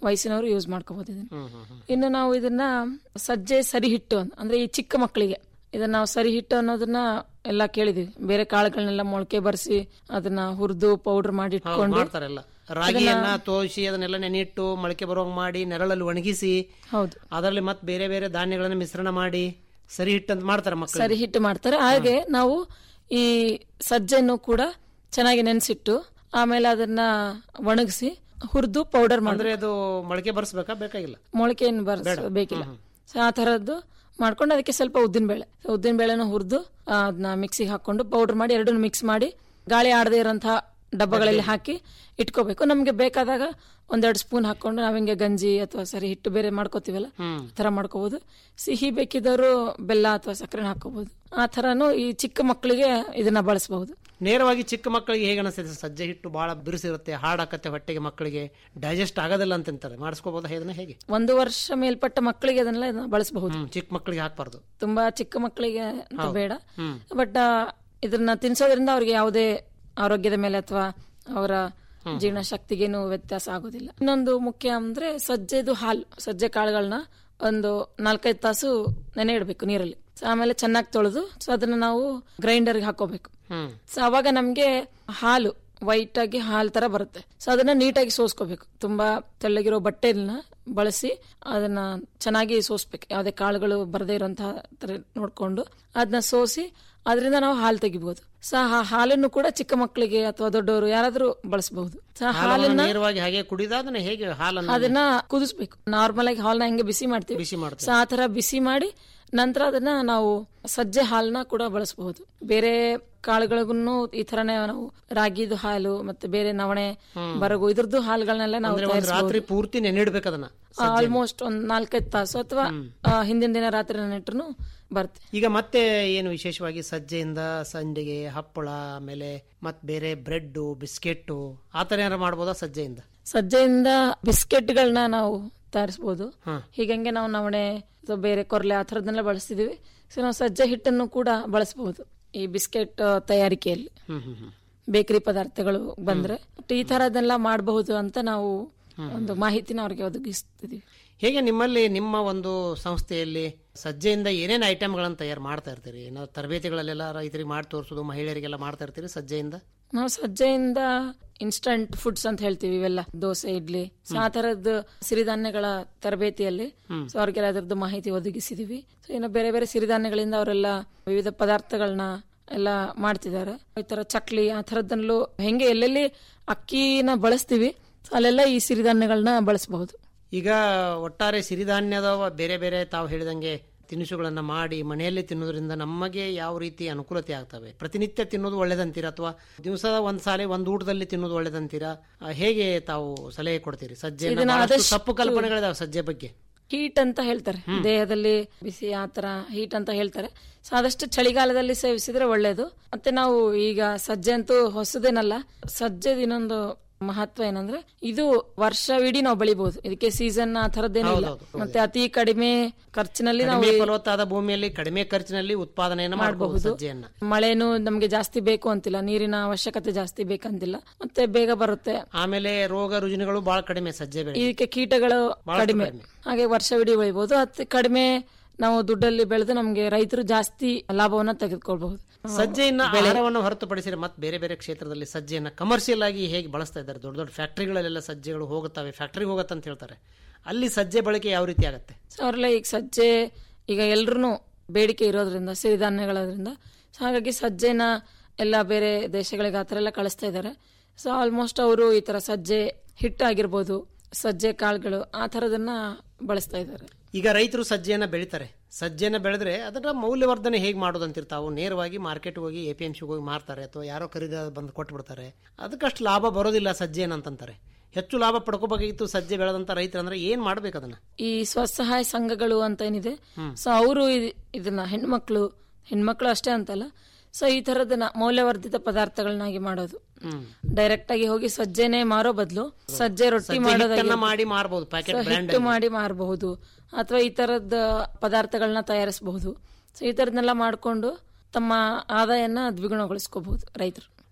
ವಯಸ್ಸಿನವರು ಯೂಸ್ ಮಾಡ್ಕೋಬಹುದು ಇದನ್ನ ಇನ್ನು ನಾವು ಇದನ್ನ ಸಜ್ಜೆ ಸರಿ ಹಿಟ್ಟು ಅಂತ- ಅಂದ್ರೆ ಈ ಚಿಕ್ಕ ಮಕ್ಕಳಿಗೆ ಇದನ್ನ ನಾವು ಸರಿ ಹಿಟ್ಟು ಅನ್ನೋದನ್ನ ಎಲ್ಲ ಕೇಳಿದೀವಿ ಬೇರೆ ಕಾಳುಗಳನ್ನೆಲ್ಲ ಮೊಳಕೆ ಬರ್ಸಿ ಅದನ್ನ ಹುರಿದು ಪೌಡರ್ ಮಾಡಿ ಹೌದು, ಇಟ್ಕೊಂಡು ಮಾಡ್ತಾರಲ್ಲ ರಾಗಿಯನ್ನ ತೋರಿಸಿ ಅದನ್ನೆಲ್ಲ ನೆನಿಟ್ಟು ಮೊಳಕೆ ಬರೋಂಗ್ ಮಾಡಿ ನೆರಳಲ್ಲಿ ಒಣಗಿಸಿ ಹೌದು ಅದರಲ್ಲಿ ಮತ್ತೆ ಬೇರೆ ಬೇರೆ ಧಾನ್ಯಗಳನ್ನ ಮಿಶ್ರಣ ಮಾಡಿ ಸರಿ ಹಿಟ್ಟು ಅಂತ ಮಾಡ್ತಾರೆ ಮಕ್ಕಳು ಸರಿ ಹಿಟ್ಟು ಮಾಡ್ತಾರೆ ಹಾಗೆ ನಾವು ಈ ಸಜ್ಜೆಯನ್ನು ಕೂಡ ಚೆನ್ನಾಗಿ ನೆನೆಸಿಟ್ಟು ಆಮೇಲೆ ಅದನ್ನ ಒಣಗಿಸಿ ಹುರಿದು ಪೌಡರ್ ಅಂದ್ರೆ ಮಾಡಿದ್ರೆ ಅದು ಮೊಳಕೆ ಬರ್ಸ್ಬೇಕಾ ಬೇಕಾಗಿಲ್ಲ ಮೊಳಕೆಯನ್ನು ಬರ್ಸ ಬೇಕಿಲ್ಲ ಸೊ ಆ ತರದ್ದು ಮಾಡ್ಕೊಂಡು ಅದಕ್ಕೆ ಸ್ವಲ್ಪ ಉದ್ದಿನ ಬೇಳೆ ಉದ್ದಿನ ಬೇಳೆನ ಹುರಿದು ಅದನ್ನ ಮಿಕ್ಸಿಗೆ ಹಾಕೊಂಡು ಪೌಡರ್ ಮಾಡಿ ಎರಡನ್ನು ಮಿಕ್ಸ್ ಮಾಡಿ ಗಾಳಿ ಆಡದೇ ಇರೋಂತಹ ಡಬ್ಬಗಳಲ್ಲಿ ಹಾಕಿ ಇಟ್ಕೋಬೇಕು ನಮ್ಗೆ ಬೇಕಾದಾಗ ಒಂದೆರಡು ಸ್ಪೂನ್ ಹಾಕೊಂಡು ನಾವ್ ಹಿಂಗೆ ಗಂಜಿ ಅಥವಾ ಸರಿ ಹಿಟ್ಟು ಬೇರೆ ಮಾಡ್ಕೋತೀವಲ್ಲ ಆ ತರ ಮಾಡ್ಕೋಬಹುದು ಸಿಹಿ ಬೇಕಿದ್ದವರು ಬೆಲ್ಲ ಅಥವಾ ಸಕ್ಕರೆ ಹಾಕೋಬಹುದು ಆ ತರನು ಈ ಚಿಕ್ಕ ಮಕ್ಕಳಿಗೆ ಇದನ್ನ ಬಳಸಬಹುದು ನೇರವಾಗಿ ಚಿಕ್ಕ ಮಕ್ಕಳಿಗೆ ಹೇಗೆ ಅನಿಸ್ತದೆ ಸಜ್ಜೆ ಹಿಟ್ಟು ಬಹಳ ಬಿರುಸಿರುತ್ತೆ ಹಾಡಾಕತ್ತೆ ಹೊಟ್ಟೆಗೆ ಮಕ್ಕಳಿಗೆ ಡೈಜೆಸ್ಟ್ ಆಗೋದಿಲ್ಲ ಅಂತಾರೆ ಮಾಡಿಸ್ಕೋಬಹುದಾ ಇದನ್ನ ಹೇಗೆ ಒಂದು ವರ್ಷ ಮೇಲ್ಪಟ್ಟ ಮಕ್ಕಳಿಗೆ ಅದನ್ನೆಲ್ಲ ಇದನ್ನ ಬಳಸಬಹುದು ಹ್ಮ್, ಚಿಕ್ಕ ಮಕ್ಕಳಿಗೆ ಹಾಕ್ಬಾರ್ದು ತುಂಬಾ ಚಿಕ್ಕ ಮಕ್ಕಳಿಗೆ ಅಂತ ಹೌದು. ಬೇಡ ಹ್ಮ್. ಬಟ್ ಇದನ್ನ ತಿನ್ಸೋದ್ರಿಂದ ಅವ್ರಿಗೆ ಯಾವುದೇ ಆರೋಗ್ಯದ ಮೇಲೆ ಅಥವಾ ಅವರ ಜೀರ್ಣ ಶಕ್ತಿಗೇನು ವ್ಯತ್ಯಾಸ ಆಗೋದಿಲ್ಲ ಇನ್ನೊಂದು ಮುಖ್ಯ ಅಂದ್ರೆ ಸಜ್ಜೆದು ಹಾಲು ಸಜ್ಜೆ ಕಾಳುಗಳನ್ನ ಒಂದು ನಾಲ್ಕೈದು ತಾಸು ನೆನೆ ಇಡಬೇಕು ನೀರಲ್ಲಿ So ಆಮೇಲೆ ಚೆನ್ನಾಗಿ ತೊಳೆದು ಸೊ ಅದನ್ನ ನಾವು ಗ್ರೈಂಡರ್ಗೆ ಹಾಕೋಬೇಕು ಹ್ಮ್ ಸೊ ಅವಾಗ ನಮ್ಗೆ ಹಾಲು ವೈಟ್ ಆಗಿ ಹಾಲ್ ತರ ಬರುತ್ತೆ ಸೊ ಅದನ್ನ ನೀಟಾಗಿ ಸೋಸ್ಕೋಬೇಕು ತುಂಬಾ ತೆಳ್ಳಗಿರೋ ಬಟ್ಟೆನ ಬಳಸಿ ಅದನ್ನ ಚೆನ್ನಾಗಿ ಸೋಸ್ಬೇಕು ಯಾವುದೇ ಕಾಳುಗಳು ಬರದೇ ಇರುವಂತಹ ತರ ನೋಡ್ಕೊಂಡು ಅದನ್ನ ಸೋಸಿ ಅದರಿಂದ ನಾವು ಹಾಲು ತೆಗಿಬಹುದು ಸೊ ಆ ಹಾಲನ್ನು ಕೂಡ ಚಿಕ್ಕ ಮಕ್ಕಳಿಗೆ ಅಥವಾ ದೊಡ್ಡವರು ಯಾರಾದ್ರೂ ಬಳಸಬಹುದು ಸೊ ಆ ಹಾಲನ್ನ ಹಾಲನ್ನ ನೇರವಾಗಿ ಹಾಗೆ ಕುಡಿದ ಅದನ್ನ ಹೇಗೆ ಹಾಲನ್ನ ಅದನ್ನ ಕುದಿಸ್ಬೇಕು ನಾರ್ಮಲ್ ಆಗಿ ಹಾಲ್ನ ಹೆಂಗೆ ಬಿಸಿ ಮಾಡ್ತೀವಿ ಬಿಸಿ ಮಾಡ್ತೀವಿ. ಸೊ ಆ ತರ ಬಿಸಿ ಮಾಡಿ ನಂತರ ಅದನ್ನ ನಾವು ಸಜ್ಜೆ ಹಾಲನ್ನ ಕೂಡ ಬಳಸಬಹುದು ಬೇರೆ ಕಾಳುಗಳಿಗೂ ಈ ತರನೇ ನಾವು ರಾಗಿದು ಹಾಲು ಮತ್ತೆ ಬೇರೆ ನವಣೆ ಬರಗು ಇದ್ರದ್ದು ಹಾಲುಗಳನ್ನೆಲ್ಲ ನಾವು ಅಂದ್ರೆ ಒಂದು ರಾತ್ರಿ ತಯಾರಿಸಬಹುದು ಪೂರ್ತಿ ನೆನಿಡ್ಬೇಕು ಅದನ್ನ ಆಲ್ಮೋಸ್ಟ್ ಒಂದ್ ನಾಲ್ಕೈದು ತಾಸು ಅಥವಾ ಹಿಂದಿನ ದಿನ ರಾತ್ರಿ ನೆಟ್ಟರು ಬರುತ್ತೆ ಈಗ ಮತ್ತೆ ಏನು ವಿಶೇಷವಾಗಿ ಸಜ್ಜೆಯಿಂದ ಸಂಡಿಗೆ ಹಪ್ಪಳ ಆಮೇಲೆ ಮತ್ ಬೇರೆ ಬ್ರೆಡ್ ಬಿಸ್ಕೆಟ್ ಆ ತರ ಏನಾರ ಮಾಡ್ಬೋದಾ ಸಜ್ಜೆಯಿಂದ ಸಜ್ಜೆಯಿಂದ ಬಿಸ್ಕೆಟ್ಗಳನ್ನ ನಾವು ತಯಾರಿಸಬಹುದು ಹಾ. ಹೀಗಂಗೆ ನಾವು ನವಣೆ ಅಥವಾ ಬೇರೆ ಕೊರ್ಲೆ ಆ ಥರದ್ದನ್ನೆಲ್ಲ ಬಳಸ್ತಿದೀವಿ ಸೊ ನಾವು ಸಜ್ಜೆ ಹಿಟ್ಟನ್ನು ಕೂಡ ಬಳಸಬಹುದು ಈ ಬಿಸ್ಕೆಟ್ ತಯಾರಿಕೆಯಲ್ಲಿ ಹ್ಮ್ ಹ್ಮ್ ಹ್ಮ್ ಬೇಕರಿ ಪದಾರ್ಥಗಳು ಬಂದ್ರೆ ಬಟ್ ಈ ತರದೆಲ್ಲ ಮಾಡಬಹುದು ಅಂತ ನಾವು ಒಂದು ಮಾಹಿತಿನ ಅವ್ರಿಗೆ ಒದಗಿಸ್ತಿದೀವಿ ಹೇಗೆ ನಿಮ್ಮಲ್ಲಿ ನಿಮ್ಮ ಒಂದು ಸಂಸ್ಥೆಯಲ್ಲಿ ಸಜ್ಜೆಯಿಂದ ಏನೇನು ಐಟಮ್ಗಳನ್ನು ತಯಾರು ಮಾಡ್ತಾ ಇರ್ತೀರಿ ನಾವು ತರಬೇತಿಗಳಲ್ಲೆಲ್ಲ ರೈತರಿಗೆ ಮಾಡಿ ತೋರಿಸೋದು ಮಹಿಳೆಯರಿಗೆಲ್ಲ ಮಾಡ್ತಾ ಇರ್ತೀರಿ ಸಜ್ಜೆಯಿಂದ ನಾವು ಸಜ್ಜೆಯಿಂದ ಇನ್ಸ್ಟಂಟ್ ಫುಡ್ಸ್ ಅಂತ ಹೇಳ್ತೀವಿ ಇವೆಲ್ಲ ದೋಸೆ ಇಡ್ಲಿ ಸೊ ಆ ತರದ್ದು ಸಿರಿಧಾನ್ಯಗಳ ತರಬೇತಿಯಲ್ಲಿ ಸೊ ಅವ್ರಿಗೆಲ್ಲ ಅದರದ್ದು ಮಾಹಿತಿ ಒದಗಿಸಿದೀವಿ ಸೊ ಇನ್ನು ಬೇರೆ ಬೇರೆ ಸಿರಿಧಾನ್ಯಗಳಿಂದ ಅವರೆಲ್ಲ ವಿವಿಧ ಪದಾರ್ಥಗಳನ್ನ ಎಲ್ಲ ಮಾಡ್ತಿದ್ದಾರೆ ಈ ತರ ಚಕ್ಲಿ ಆ ತರದ್ದನ್ನೂ ಹೆಂಗೆ ಎಲ್ಲೆಲ್ಲಿ ಅಕ್ಕಿನ ಬಳಸ್ತೀವಿ ಸೊ ಅಲ್ಲೆಲ್ಲ ಈ ಸಿರಿಧಾನ್ಯಗಳನ್ನ ಬಳಸಬಹುದು ಈಗ ಒಟ್ಟಾರೆ ಸಿರಿಧಾನ್ಯದ ಬೇರೆ ಬೇರೆ ತಾವು ಹೇಳಿದಂಗೆ ತಿನಿಸುಗಳನ್ನ ಮಾಡಿ ಮನೆಯಲ್ಲಿ ತಿನ್ನೋದ್ರಿಂದ ನಮಗೆ ಯಾವ ರೀತಿ ಅನುಕೂಲತೆ ಆಗ್ತವೆ ಪ್ರತಿನಿತ್ಯ ತಿನ್ನೋದು ಒಳ್ಳೇದಂತೀರಾ ಅಥವಾ ದಿವಸದ ಒಂದ್ ಸಾಲೆ ಒಂದ್ ಊಟದಲ್ಲಿ ತಿನ್ನೋದು ಒಳ್ಳೇದಂತೀರಾ ಆ, ಹೇಗೆ ತಾವು ಸಲಹೆ ಕೊಡ್ತೀರಿ ಸಜ್ಜೆ ಇದನ್ನ ಆದಷ್ಟು- ತಪ್ಪು ಕಲ್ಪನೆಗಳಿದಾವೆ ಸಜ್ಜೆ ಬಗ್ಗೆ ಹೀಟ್ ಅಂತ ಹೇಳ್ತಾರೆ ದೇಹದಲ್ಲಿ ಬಿಸಿ ಆ ತರ ಹೀಟ್ ಅಂತ ಹೇಳ್ತಾರೆ ಸೊ ಆದಷ್ಟು ಚಳಿಗಾಲದಲ್ಲಿ ಸೇವಿಸಿದ್ರೆ ಒಳ್ಳೇದು ಮತ್ತೆ ನಾವು ಈಗ ಸಜ್ಜೆ ಅಂತೂ ಹೊಸದೇನಲ್ಲ ಸಜ್ಜೆದ ಇನ್ನೊಂದು ಮಹತ್ವ ಏನಂದ್ರೆ ಇದು ವರ್ಷವಿಡೀ ನಾವು ಬೆಳಿಬಹುದು ಇದಕ್ಕೆ ಸೀಸನ್ ಆ ತರದ್ದೇನಿಲ್ಲ ಹೌದೌದು. ಮತ್ತೆ ಅತಿ ಕಡಿಮೆ ಖರ್ಚಿನಲ್ಲಿ ನಾವು ಕಡಿಮೆ ಫಲವತ್ತಾದ ಭೂಮಿಯಲ್ಲಿ ಕಡಿಮೆ ಖರ್ಚಿನಲ್ಲಿ ಉತ್ಪಾದನೆಯನ್ನು ಮಾಡಬಹುದು ಮಾಡಬಹುದು ಸಜ್ಜೆಯನ್ನ ಮಳೆನೂ ನಮ್ಗೆ ಜಾಸ್ತಿ ಬೇಕು ಅಂತಿಲ್ಲ ನೀರಿನ ಅವಶ್ಯಕತೆ ಜಾಸ್ತಿ ಬೇಕಂತಿಲ್ಲ ಮತ್ತೆ ಬೇಗ ಬರುತ್ತೆ ಆಮೇಲೆ ರೋಗ ರುಜಿನಗಳು ಬಹಳ ಕಡಿಮೆ ಸಜ್ಜೆ ಬೆಳೆ ಇದಕ್ಕೆ ಕೀಟಗಳು ಬಹಳಷ್ಟು ಕಡಿಮೆ ಕಡಿಮೆ. ಹಾಗೆ ವರ್ಷವಿಡೀ ಬೆಳಿಬಹುದು ಅತಿ ಕಡಿಮೆ ನಾವು ದುಡ್ಡಲ್ಲಿ ಬೆಳೆದು ನಮ್ಗೆ ರೈತರು ಜಾಸ್ತಿ ಲಾಭವನ್ನ ತೆಗೆದುಕೊಳ್ಬಹುದು ಸಜ್ಜೆಯನ್ನ ಆಹಾರವನ್ನು ಹೊರತುಪಡಿಸಿದ್ರೆ ಮತ್ತೆ ಬೇರೆ ಬೇರೆ ಕ್ಷೇತ್ರದಲ್ಲಿ ಸಜ್ಜೆಯನ್ನ ಕಮರ್ಷಿಯಲ್ ಆಗಿ ಹೇಗೆ ಬಳಸ್ತಾ ಇದ್ದಾರೆ ದೊಡ್ಡ ದೊಡ್ಡ ಫ್ಯಾಕ್ಟರಿಗಳಲ್ಲೆಲ್ಲ ಸಜ್ಜೆಗಳು ಹೋಗುತ್ತವೆ ಫ್ಯಾಕ್ಟರಿ ಹೋಗುತ್ತೆ ಅಂತ ಹೇಳ್ತಾರೆ ಅಲ್ಲಿ ಸಜ್ಜೆ ಬಳಕೆ ಯಾವ ರೀತಿ ಆಗುತ್ತೆ ಸೊ ಅವರೆಲ್ಲ ಈಗ ಸಜ್ಜೆ ಈಗ ಎಲ್ರು ಬೇಡಿಕೆ ಇರೋದ್ರಿಂದ ಸಿರಿಧಾನ್ಯಗಳದ್ರಿಂದ ಸೊ ಹಾಗಾಗಿ ಸಜ್ಜೆನ ಎಲ್ಲ ಬೇರೆ ದೇಶಗಳಿಗೆ ಆ ಥರ ಎಲ್ಲ ಕಳಿಸ್ತಾ ಇದ್ದಾರೆ ಸೊ ಆಲ್ಮೋಸ್ಟ್ ಅವರು ಈ ತರ ಸಜ್ಜೆ ಹಿಟ್ಟು ಆಗಿರ್ಬೋದು ಸಜ್ಜೆ ಕಾಳುಗಳು ಆ ಥರದನ್ನ ಬಳಸ್ತಾ ಇದ್ದಾರೆ ಈಗ ರೈತರು ಸಜ್ಜೆಯನ್ನ ಬೆಳಿತಾರೆ ಸಜ್ಜೆಯನ್ನ ಬೆಳೆದ್ರೆ ಅದರ ಮೌಲ್ಯವರ್ಧನೆ ಹೇಗೆ ಮಾಡೋದಂತೀರಿ ತಾವು ನೇರವಾಗಿ ಮಾರ್ಕೆಟ್ ಹೋಗಿ ಎ ಪಿ ಎಂ ಹೋಗಿ ಮಾರ್ತಾರೆ ಅಥವಾ ಯಾರೋ ಖರೀದ ಬಂದು ಕೊಟ್ಬಿಡ್ತಾರೆ ಅದಕ್ಕಷ್ಟು ಲಾಭ ಬರೋದಿಲ್ಲ ಸಜ್ಜೆನ ಅಂತಂತಾರೆ ಹೆಚ್ಚು ಲಾಭ ಪಡ್ಕೋಬೇಕಾಗಿತ್ತು ಸಜ್ಜೆ ಬೆಳೆದಂತ ರೈತರು ಅಂದ್ರೆ ಏನ್ ಮಾಡ್ಬೇಕು ಅದನ್ನ ಈ ಸ್ವಸಹಾಯ ಸಂಘಗಳು ಅಂತ ಏನಿದೆ ಸೊ ಅವರು ಇದನ್ನ ಹೆಣ್ಮಕ್ಳು ಹೆಣ್ಮಕ್ಳು ಅಷ್ಟೇ ಅಂತಲ್ಲ ಸೊ ಈ ತರದನ್ನ ಮೌಲ್ಯವರ್ಧಿತ ಪದಾರ್ಥಗಳನ್ನಾಗಿ ಮಾಡೋದು ಡೈರೆಕ್ಟ್ ಆಗಿ ಹೋಗಿ ಸಜ್ಜೆನೆ ಮಾರೋ ಬದಲು ಸಜ್ಜೆ ರೊಟ್ಟಿ ಸಜ್ಜೆ ಹಿಟ್ಟನ್ನ ಮಾಡೋದಾಗಿ ಮಾಡಿ ಮಾರ್ಬೋದು ಪ್ಯಾಕೆಟ್ ಸೊ ಬ್ರ್ಯಾಂಡ್ ಹಿಟ್ಟು ಮಾಡಿ ಮಾರಬಹುದು ಅಥವಾ ಈ ತರದ ಪದಾರ್ಥಗಳನ್ನ ತಯಾರಿಸಬಹುದು ಸೊ ಈ ತರದನ್ನೆಲ್ಲ ಮಾಡಿಕೊಂಡು ತಮ್ಮ ಆದಾಯನ ದ್ವಿಗುಣಗೊಳಿಸ್ಕೋಬಹುದು ರೈತರು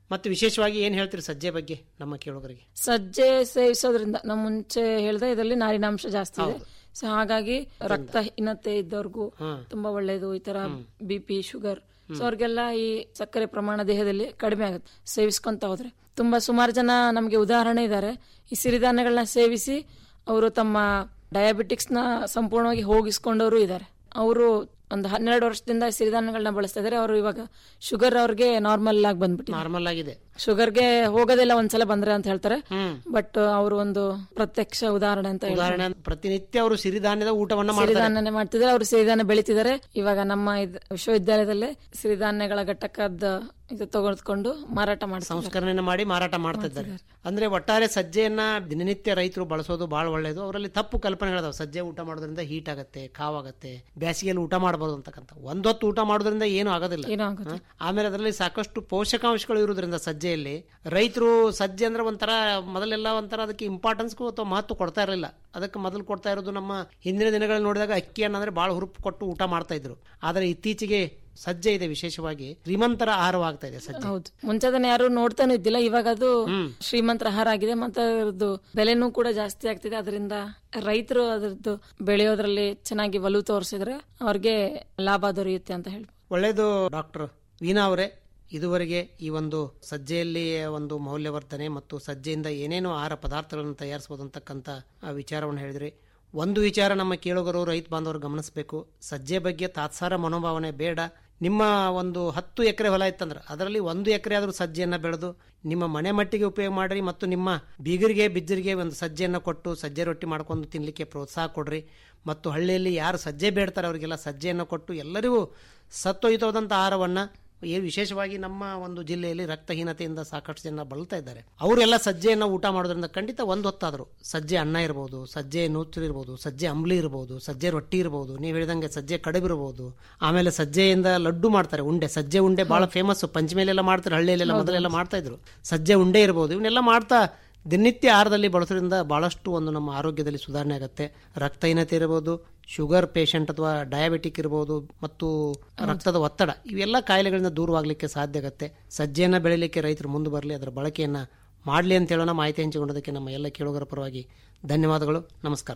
ಮತ್ತು ವಿಶೇಷವಾಗಿ ಏನ್ ಹೇಳ್ತೀರಿ ಸಜ್ಜೆ ಬಗ್ಗೆ ನಮ್ಮ ಕೇಳುಗರಿಗೆ ಸಜ್ಜೆ ಸೇವಿಸೋದ್ರಿಂದ ನಾವು ಮುಂಚೆ ಹೇಳ್ದೆ ಇದರಲ್ಲಿ ನಾರಿನಾಂಶ ಜಾಸ್ತಿ ಇದೆ ಸೊ ಹಾಗಾಗಿ ರಕ್ತಹೀನತೆ ಇದ್ದವ್ರಿಗೂ ತುಂಬಾ ಒಳ್ಳೇದು ಈ ತರ ಬಿ ಪಿ ಶುಗರ್ ಸೊ ಅವ್ರಿಗೆಲ್ಲ ಈ ಸಕ್ಕರೆ ಪ್ರಮಾಣ ದೇಹದಲ್ಲಿ ಕಡಿಮೆ ಆಗುತ್ತೆ ಸೇವಿಸ್ಕೊಂತ ಹೋದ್ರೆ ತುಂಬಾ ಸುಮಾರು ಜನ ನಮಗೆ ಉದಾಹರಣೆ ಇದ್ದಾರೆ ಈ ಸಿರಿಧಾನ್ಯಗಳನ್ನ ಸೇವಿಸಿ ಅವರು ತಮ್ಮ ಡಯಾಬಿಟಿಕ್ಸ್ ನ ಸಂಪೂರ್ಣವಾಗಿ ಹೋಗಿಸ್ಕೊಂಡವರು ಇದ್ದಾರೆ ಅವರು ಒಂದು ಹನ್ನೆರಡು ವರ್ಷದಿಂದ ಸಿರಿಧಾನ್ಯಗಳನ್ನ ಬಳಸ್ತಾ ಇದ್ದಾರೆ ಅವರು ಇವಾಗ ಶುಗರ್ ಅವ್ರಿಗೆ ನಾರ್ಮಲ್ ಆಗಿ ಬಂದ್ಬಿಟ್ಟು ನಾರ್ಮಲ್ ಆಗಿದೆ ಶುಗರ್ಗೆ ಹೋಗೋದೆಲ್ಲ ಒಂದ್ಸಲ ಬಂದ್ರೆ ಅಂತ ಹೇಳ್ತಾರೆ ಬಟ್ ಅವರು ಒಂದು ಪ್ರತ್ಯಕ್ಷ ಉದಾಹರಣೆ ಅಂತ ಹೇಳ್ತಾರೆ. ಉದಾಹರಣೆ ಪ್ರತಿನಿತ್ಯ ಅವರು ಸಿರಿಧಾನ್ಯದ ಊಟವನ್ನ ಮಾಡ್ತಾರೆ ಸಿರಿಧಾನ್ಯನೇ ಮಾಡ್ತಿದ್ದಾರೆ ಅವರು ಸಿರಿಧಾನ್ಯ ಬೆಳಿತಿದ್ದಾರೆ ಇವಾಗ ನಮ್ಮ ಇದ್- ವಿಶ್ವವಿದ್ಯಾಲಯದಲ್ಲೇ ಸಿರಿಧಾನ್ಯಗಳ ಘಟಕದ ಇದು ತೆಗೆದುಕೊಂಡು ಮಾರಾಟ ಮಾಡ್ತಾರೆ ಸಂಸ್ಕರಣೆ ಮಾಡಿ ಮಾರಾಟ ಮಾಡ್ತಾ ಇದ್ದಾರೆ ಅಂದ್ರೆ ಒಟ್ಟಾರೆ ಸಜ್ಜೆಯನ್ನ ದಿನನಿತ್ಯ ರೈತರು ಬಳಸೋದು ಬಹಳ ಒಳ್ಳೇದು ಅವರಲ್ಲಿ ತಪ್ಪು ಕಲ್ಪನೆಗಳಿದಾವೆ ಸಜ್ಜೆ ಊಟ ಮಾಡೋದ್ರಿಂದ ಹೀಟ್ ಆಗತ್ತೆ ಕಾವಾಗತ್ತೆ ಬೇಸಿಗೆಯಲ್ಲಿ ಊಟ ಮಾಡಬಹುದು ಅಂತಕ್ಕಂಥ ಒಂದೊತ್ತು ಊಟ ಮಾಡೋದ್ರಿಂದ ಏನು ಆಗೋದಿಲ್ಲ ಏನೂ ಆಗೋದಿಲ್ಲ. ಹ? ಆಮೇಲೆ ಅದರಲ್ಲಿ ಸಾಕಷ್ಟು ಪೋಷಕಾಂಶಗಳು ಇರೋದ್ರಿಂದ ಸಜ್ಜೆಯಲ್ಲಿ ರೈತರು ಸಜ್ಜೆ ಅಂದ್ರೆ ಒಂಥರ ಮೊದಲೆಲ್ಲ ಒಂಥರ ಅದಕ್ಕೆ ಇಂಪಾರ್ಟೆನ್ಸ್ಗೂ ಅಥವಾ ಮಹತ್ವ ಕೊಡ್ತಾ ಇರಲಿಲ್ಲ ಅದಕ್ಕೆ ಮೊದಲು ಕೊಡ್ತಾ ಇರೋದು ನಮ್ಮ ಹಿಂದಿನ ದಿನಗಳಲ್ಲಿ ನೋಡಿದಾಗ ಅಕ್ಕಿಯನ್ನು ಅಂದ್ರೆ ಬಹಳ ಹುರುಪು ಕೊಟ್ಟು ಊಟ ಮಾಡ್ತಾ ಇದ್ರು ಆದ್ರೆ ಇತ್ತೀಚೆಗೆ ಸಜ್ಜೆ ಇದೆ ವಿಶೇಷವಾಗಿ ಶ್ರೀಮಂತರ ಆಹಾರವಾಗ್ತಾ ಇದೆ ಸಜ್ಜೆ ಹೌದು ಮುಂಚೆ ಅದನ್ನ ಯಾರು ನೋಡ್ತಾನೂ ಇದ್ದಿಲ್ಲ ಇವಾಗ ಅದು ಶ್ರೀಮಂತರ ಆಹಾರ ಆಗಿದೆ ಮತ್ತೆ ಅದ್ರದ್ದು ಬೆಲೆನೂ ಕೂಡ ಜಾಸ್ತಿ ಆಗ್ತಿದೆ ಅದರಿಂದ ರೈತರು ಅದ್ರದ್ದು ಬೆಳೆಯೋದ್ರಲ್ಲಿ ಚೆನ್ನಾಗಿ ಒಲವು ತೋರಿಸಿದ್ರೆ ಅವ್ರಿಗೆ ಲಾಭ ದೊರೆಯುತ್ತೆ ಅಂತ ಹೇಳ್ಬೋದು ಒಳ್ಳೆಯದು ಡಾಕ್ಟರ್ ವೀಣಾ ಅವರೇ ಇದುವರೆಗೆ ಈ ಒಂದು ಸಜ್ಜೆಯಲ್ಲಿ ಒಂದು ಮೌಲ್ಯವರ್ಧನೆ ಮತ್ತು ಸಜ್ಜೆಯಿಂದ ಏನೇನು ಆಹಾರ ಪದಾರ್ಥಗಳನ್ನು ತಯಾರಿಸಬಹುದು ಅಂತಕ್ಕಂಥ ಆ ವಿಚಾರವನ್ನು ಹೇಳಿದ್ರಿ ಒಂದು ವಿಚಾರ ನಮ್ಮ ಕೇಳುಗರು ರೈತ ಬಾಂಧವರು ಗಮನಿಸಬೇಕು ಸಜ್ಜೆ ಬಗ್ಗೆ ತಾತ್ಸಾರ ಮನೋಭಾವನೆ ಬೇಡ ನಿಮ್ಮ ಒಂದು ಹತ್ತು ಎಕರೆ ಹೊಲ ಇತ್ತಂದ್ರೆ ಅದರಲ್ಲಿ ಒಂದು ಎಕರೆ ಆದರೂ ಸಜ್ಜೆಯನ್ನು ಬೆಳೆದು ನಿಮ್ಮ ಮನೆ ಮಟ್ಟಿಗೆ ಉಪಯೋಗ ಮಾಡ್ರಿ ಮತ್ತು ನಿಮ್ಮ ಬೀಗರಿಗೆ ಬಿಜ್ಜರಿಗೆ ಒಂದು ಸಜ್ಜೆಯನ್ನು ಕೊಟ್ಟು ಸಜ್ಜೆ ರೊಟ್ಟಿ ಮಾಡ್ಕೊಂಡು ತಿನ್ನಲಿಕ್ಕೆ ಪ್ರೋತ್ಸಾಹ ಕೊಡ್ರಿ ಮತ್ತು ಹಳ್ಳಿಯಲ್ಲಿ ಯಾರು ಸಜ್ಜೆ ಬೇಡ್ತಾರೆ ಅವರಿಗೆಲ್ಲ ಸಜ್ಜೆಯನ್ನು ಕೊಟ್ಟು ಎಲ್ಲರಿಗೂ ಸತ್ತೊಯ್ತೋದಂಥ ಆಹಾರವನ್ನು ಏ ವಿಶೇಷವಾಗಿ ನಮ್ಮ ಒಂದು ಜಿಲ್ಲೆಯಲ್ಲಿ ರಕ್ತಹೀನತೆಯಿಂದ ಸಾಕಷ್ಟು ಜನ ಬಳಲ್ತಾ ಇದ್ದಾರೆ ಅವರೆಲ್ಲ ಸಜ್ಜೆಯನ್ನು ಊಟ ಮಾಡೋದ್ರಿಂದ ಖಂಡಿತ ಒಂದು ಹೊತ್ತಾದ್ರು ಸಜ್ಜೆ ಅನ್ನ ಇರ್ಬೋದು ಸಜ್ಜೆ ನೂತ್ರು ಇರ್ಬೋದು ಸಜ್ಜೆ ಅಂಬ್ಲಿ ಇರ್ಬೋದು ಸಜ್ಜೆ ರೊಟ್ಟಿ ಇರ್ಬೋದು ನೀವು ಹೇಳಿದಂಗೆ ಸಜ್ಜೆ ಕಡುಬು ಇರ್ಬೋದು ಆಮೇಲೆ ಸಜ್ಜೆಯಿಂದ ಲಡ್ಡು ಮಾಡ್ತಾರೆ ಉಂಡೆ ಸಜ್ಜೆ ಉಂಡೆ ಬಹಳ ಫೇಮಸ್ ಪಂಚಮೇಲೆಲ್ಲ ಮಾಡ್ತಾರೆ ಹಳ್ಳಿಯಲ್ಲೆಲ್ಲ ಮೊದಲೆಲ್ಲ ಮಾಡ್ತಾ ಇದ್ರು ಸಜ್ಜೆ ಉಂಡೆ ಇರ್ಬೋದು ಇವನ್ನೆಲ್ಲ ಮಾಡ್ತಾ ದಿನನಿತ್ಯ ಆಹಾರದಲ್ಲಿ ಬಳಸೋದ್ರಿಂದ ಬಹಳಷ್ಟು ಒಂದು ನಮ್ಮ ಆರೋಗ್ಯದಲ್ಲಿ ಸುಧಾರಣೆ ಆಗುತ್ತೆ ರಕ್ತಹೀನತೆ ಇರಬಹುದು ಶುಗರ್ ಪೇಷಂಟ್ ಅಥವಾ ಡಯಾಬಿಟಿಕ್ ಇರಬಹುದು ಮತ್ತು ರಕ್ತದ ಒತ್ತಡ ಇವೆಲ್ಲ ಕಾಯಿಲೆಗಳಿಂದ ದೂರವಾಗಲಿಕ್ಕೆ ಸಾಧ್ಯ ಆಗುತ್ತೆ ಸಜ್ಜೆಯನ್ನ ಬೆಳಿಲಿಕ್ಕೆ ರೈತರು ಮುಂದೆ ಬರಲಿ ಅದರ ಬಳಕೆಯನ್ನ ಮಾಡಲಿ ಅಂತ ಹೇಳೋಣ ಮಾಹಿತಿ ಹಂಚಿಕೊಂಡದಕ್ಕೆ ನಮ್ಮ ಎಲ್ಲ ಕೇಳುಗರ ಪರವಾಗಿ ಧನ್ಯವಾದಗಳು ನಮಸ್ಕಾರ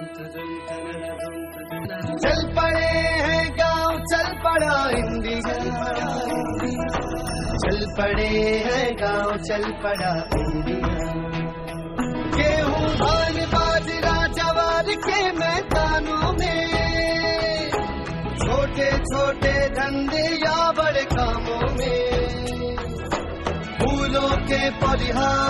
चल पड़े हैं गांव चल पड़ा इंडिया चल पड़े हैं गांव चल पड़ा इंडिया गेहूं धान बाजरा जवार के मैदानों में छोटे छोटे धंधे या बड़े कामों में फूलों के परिहार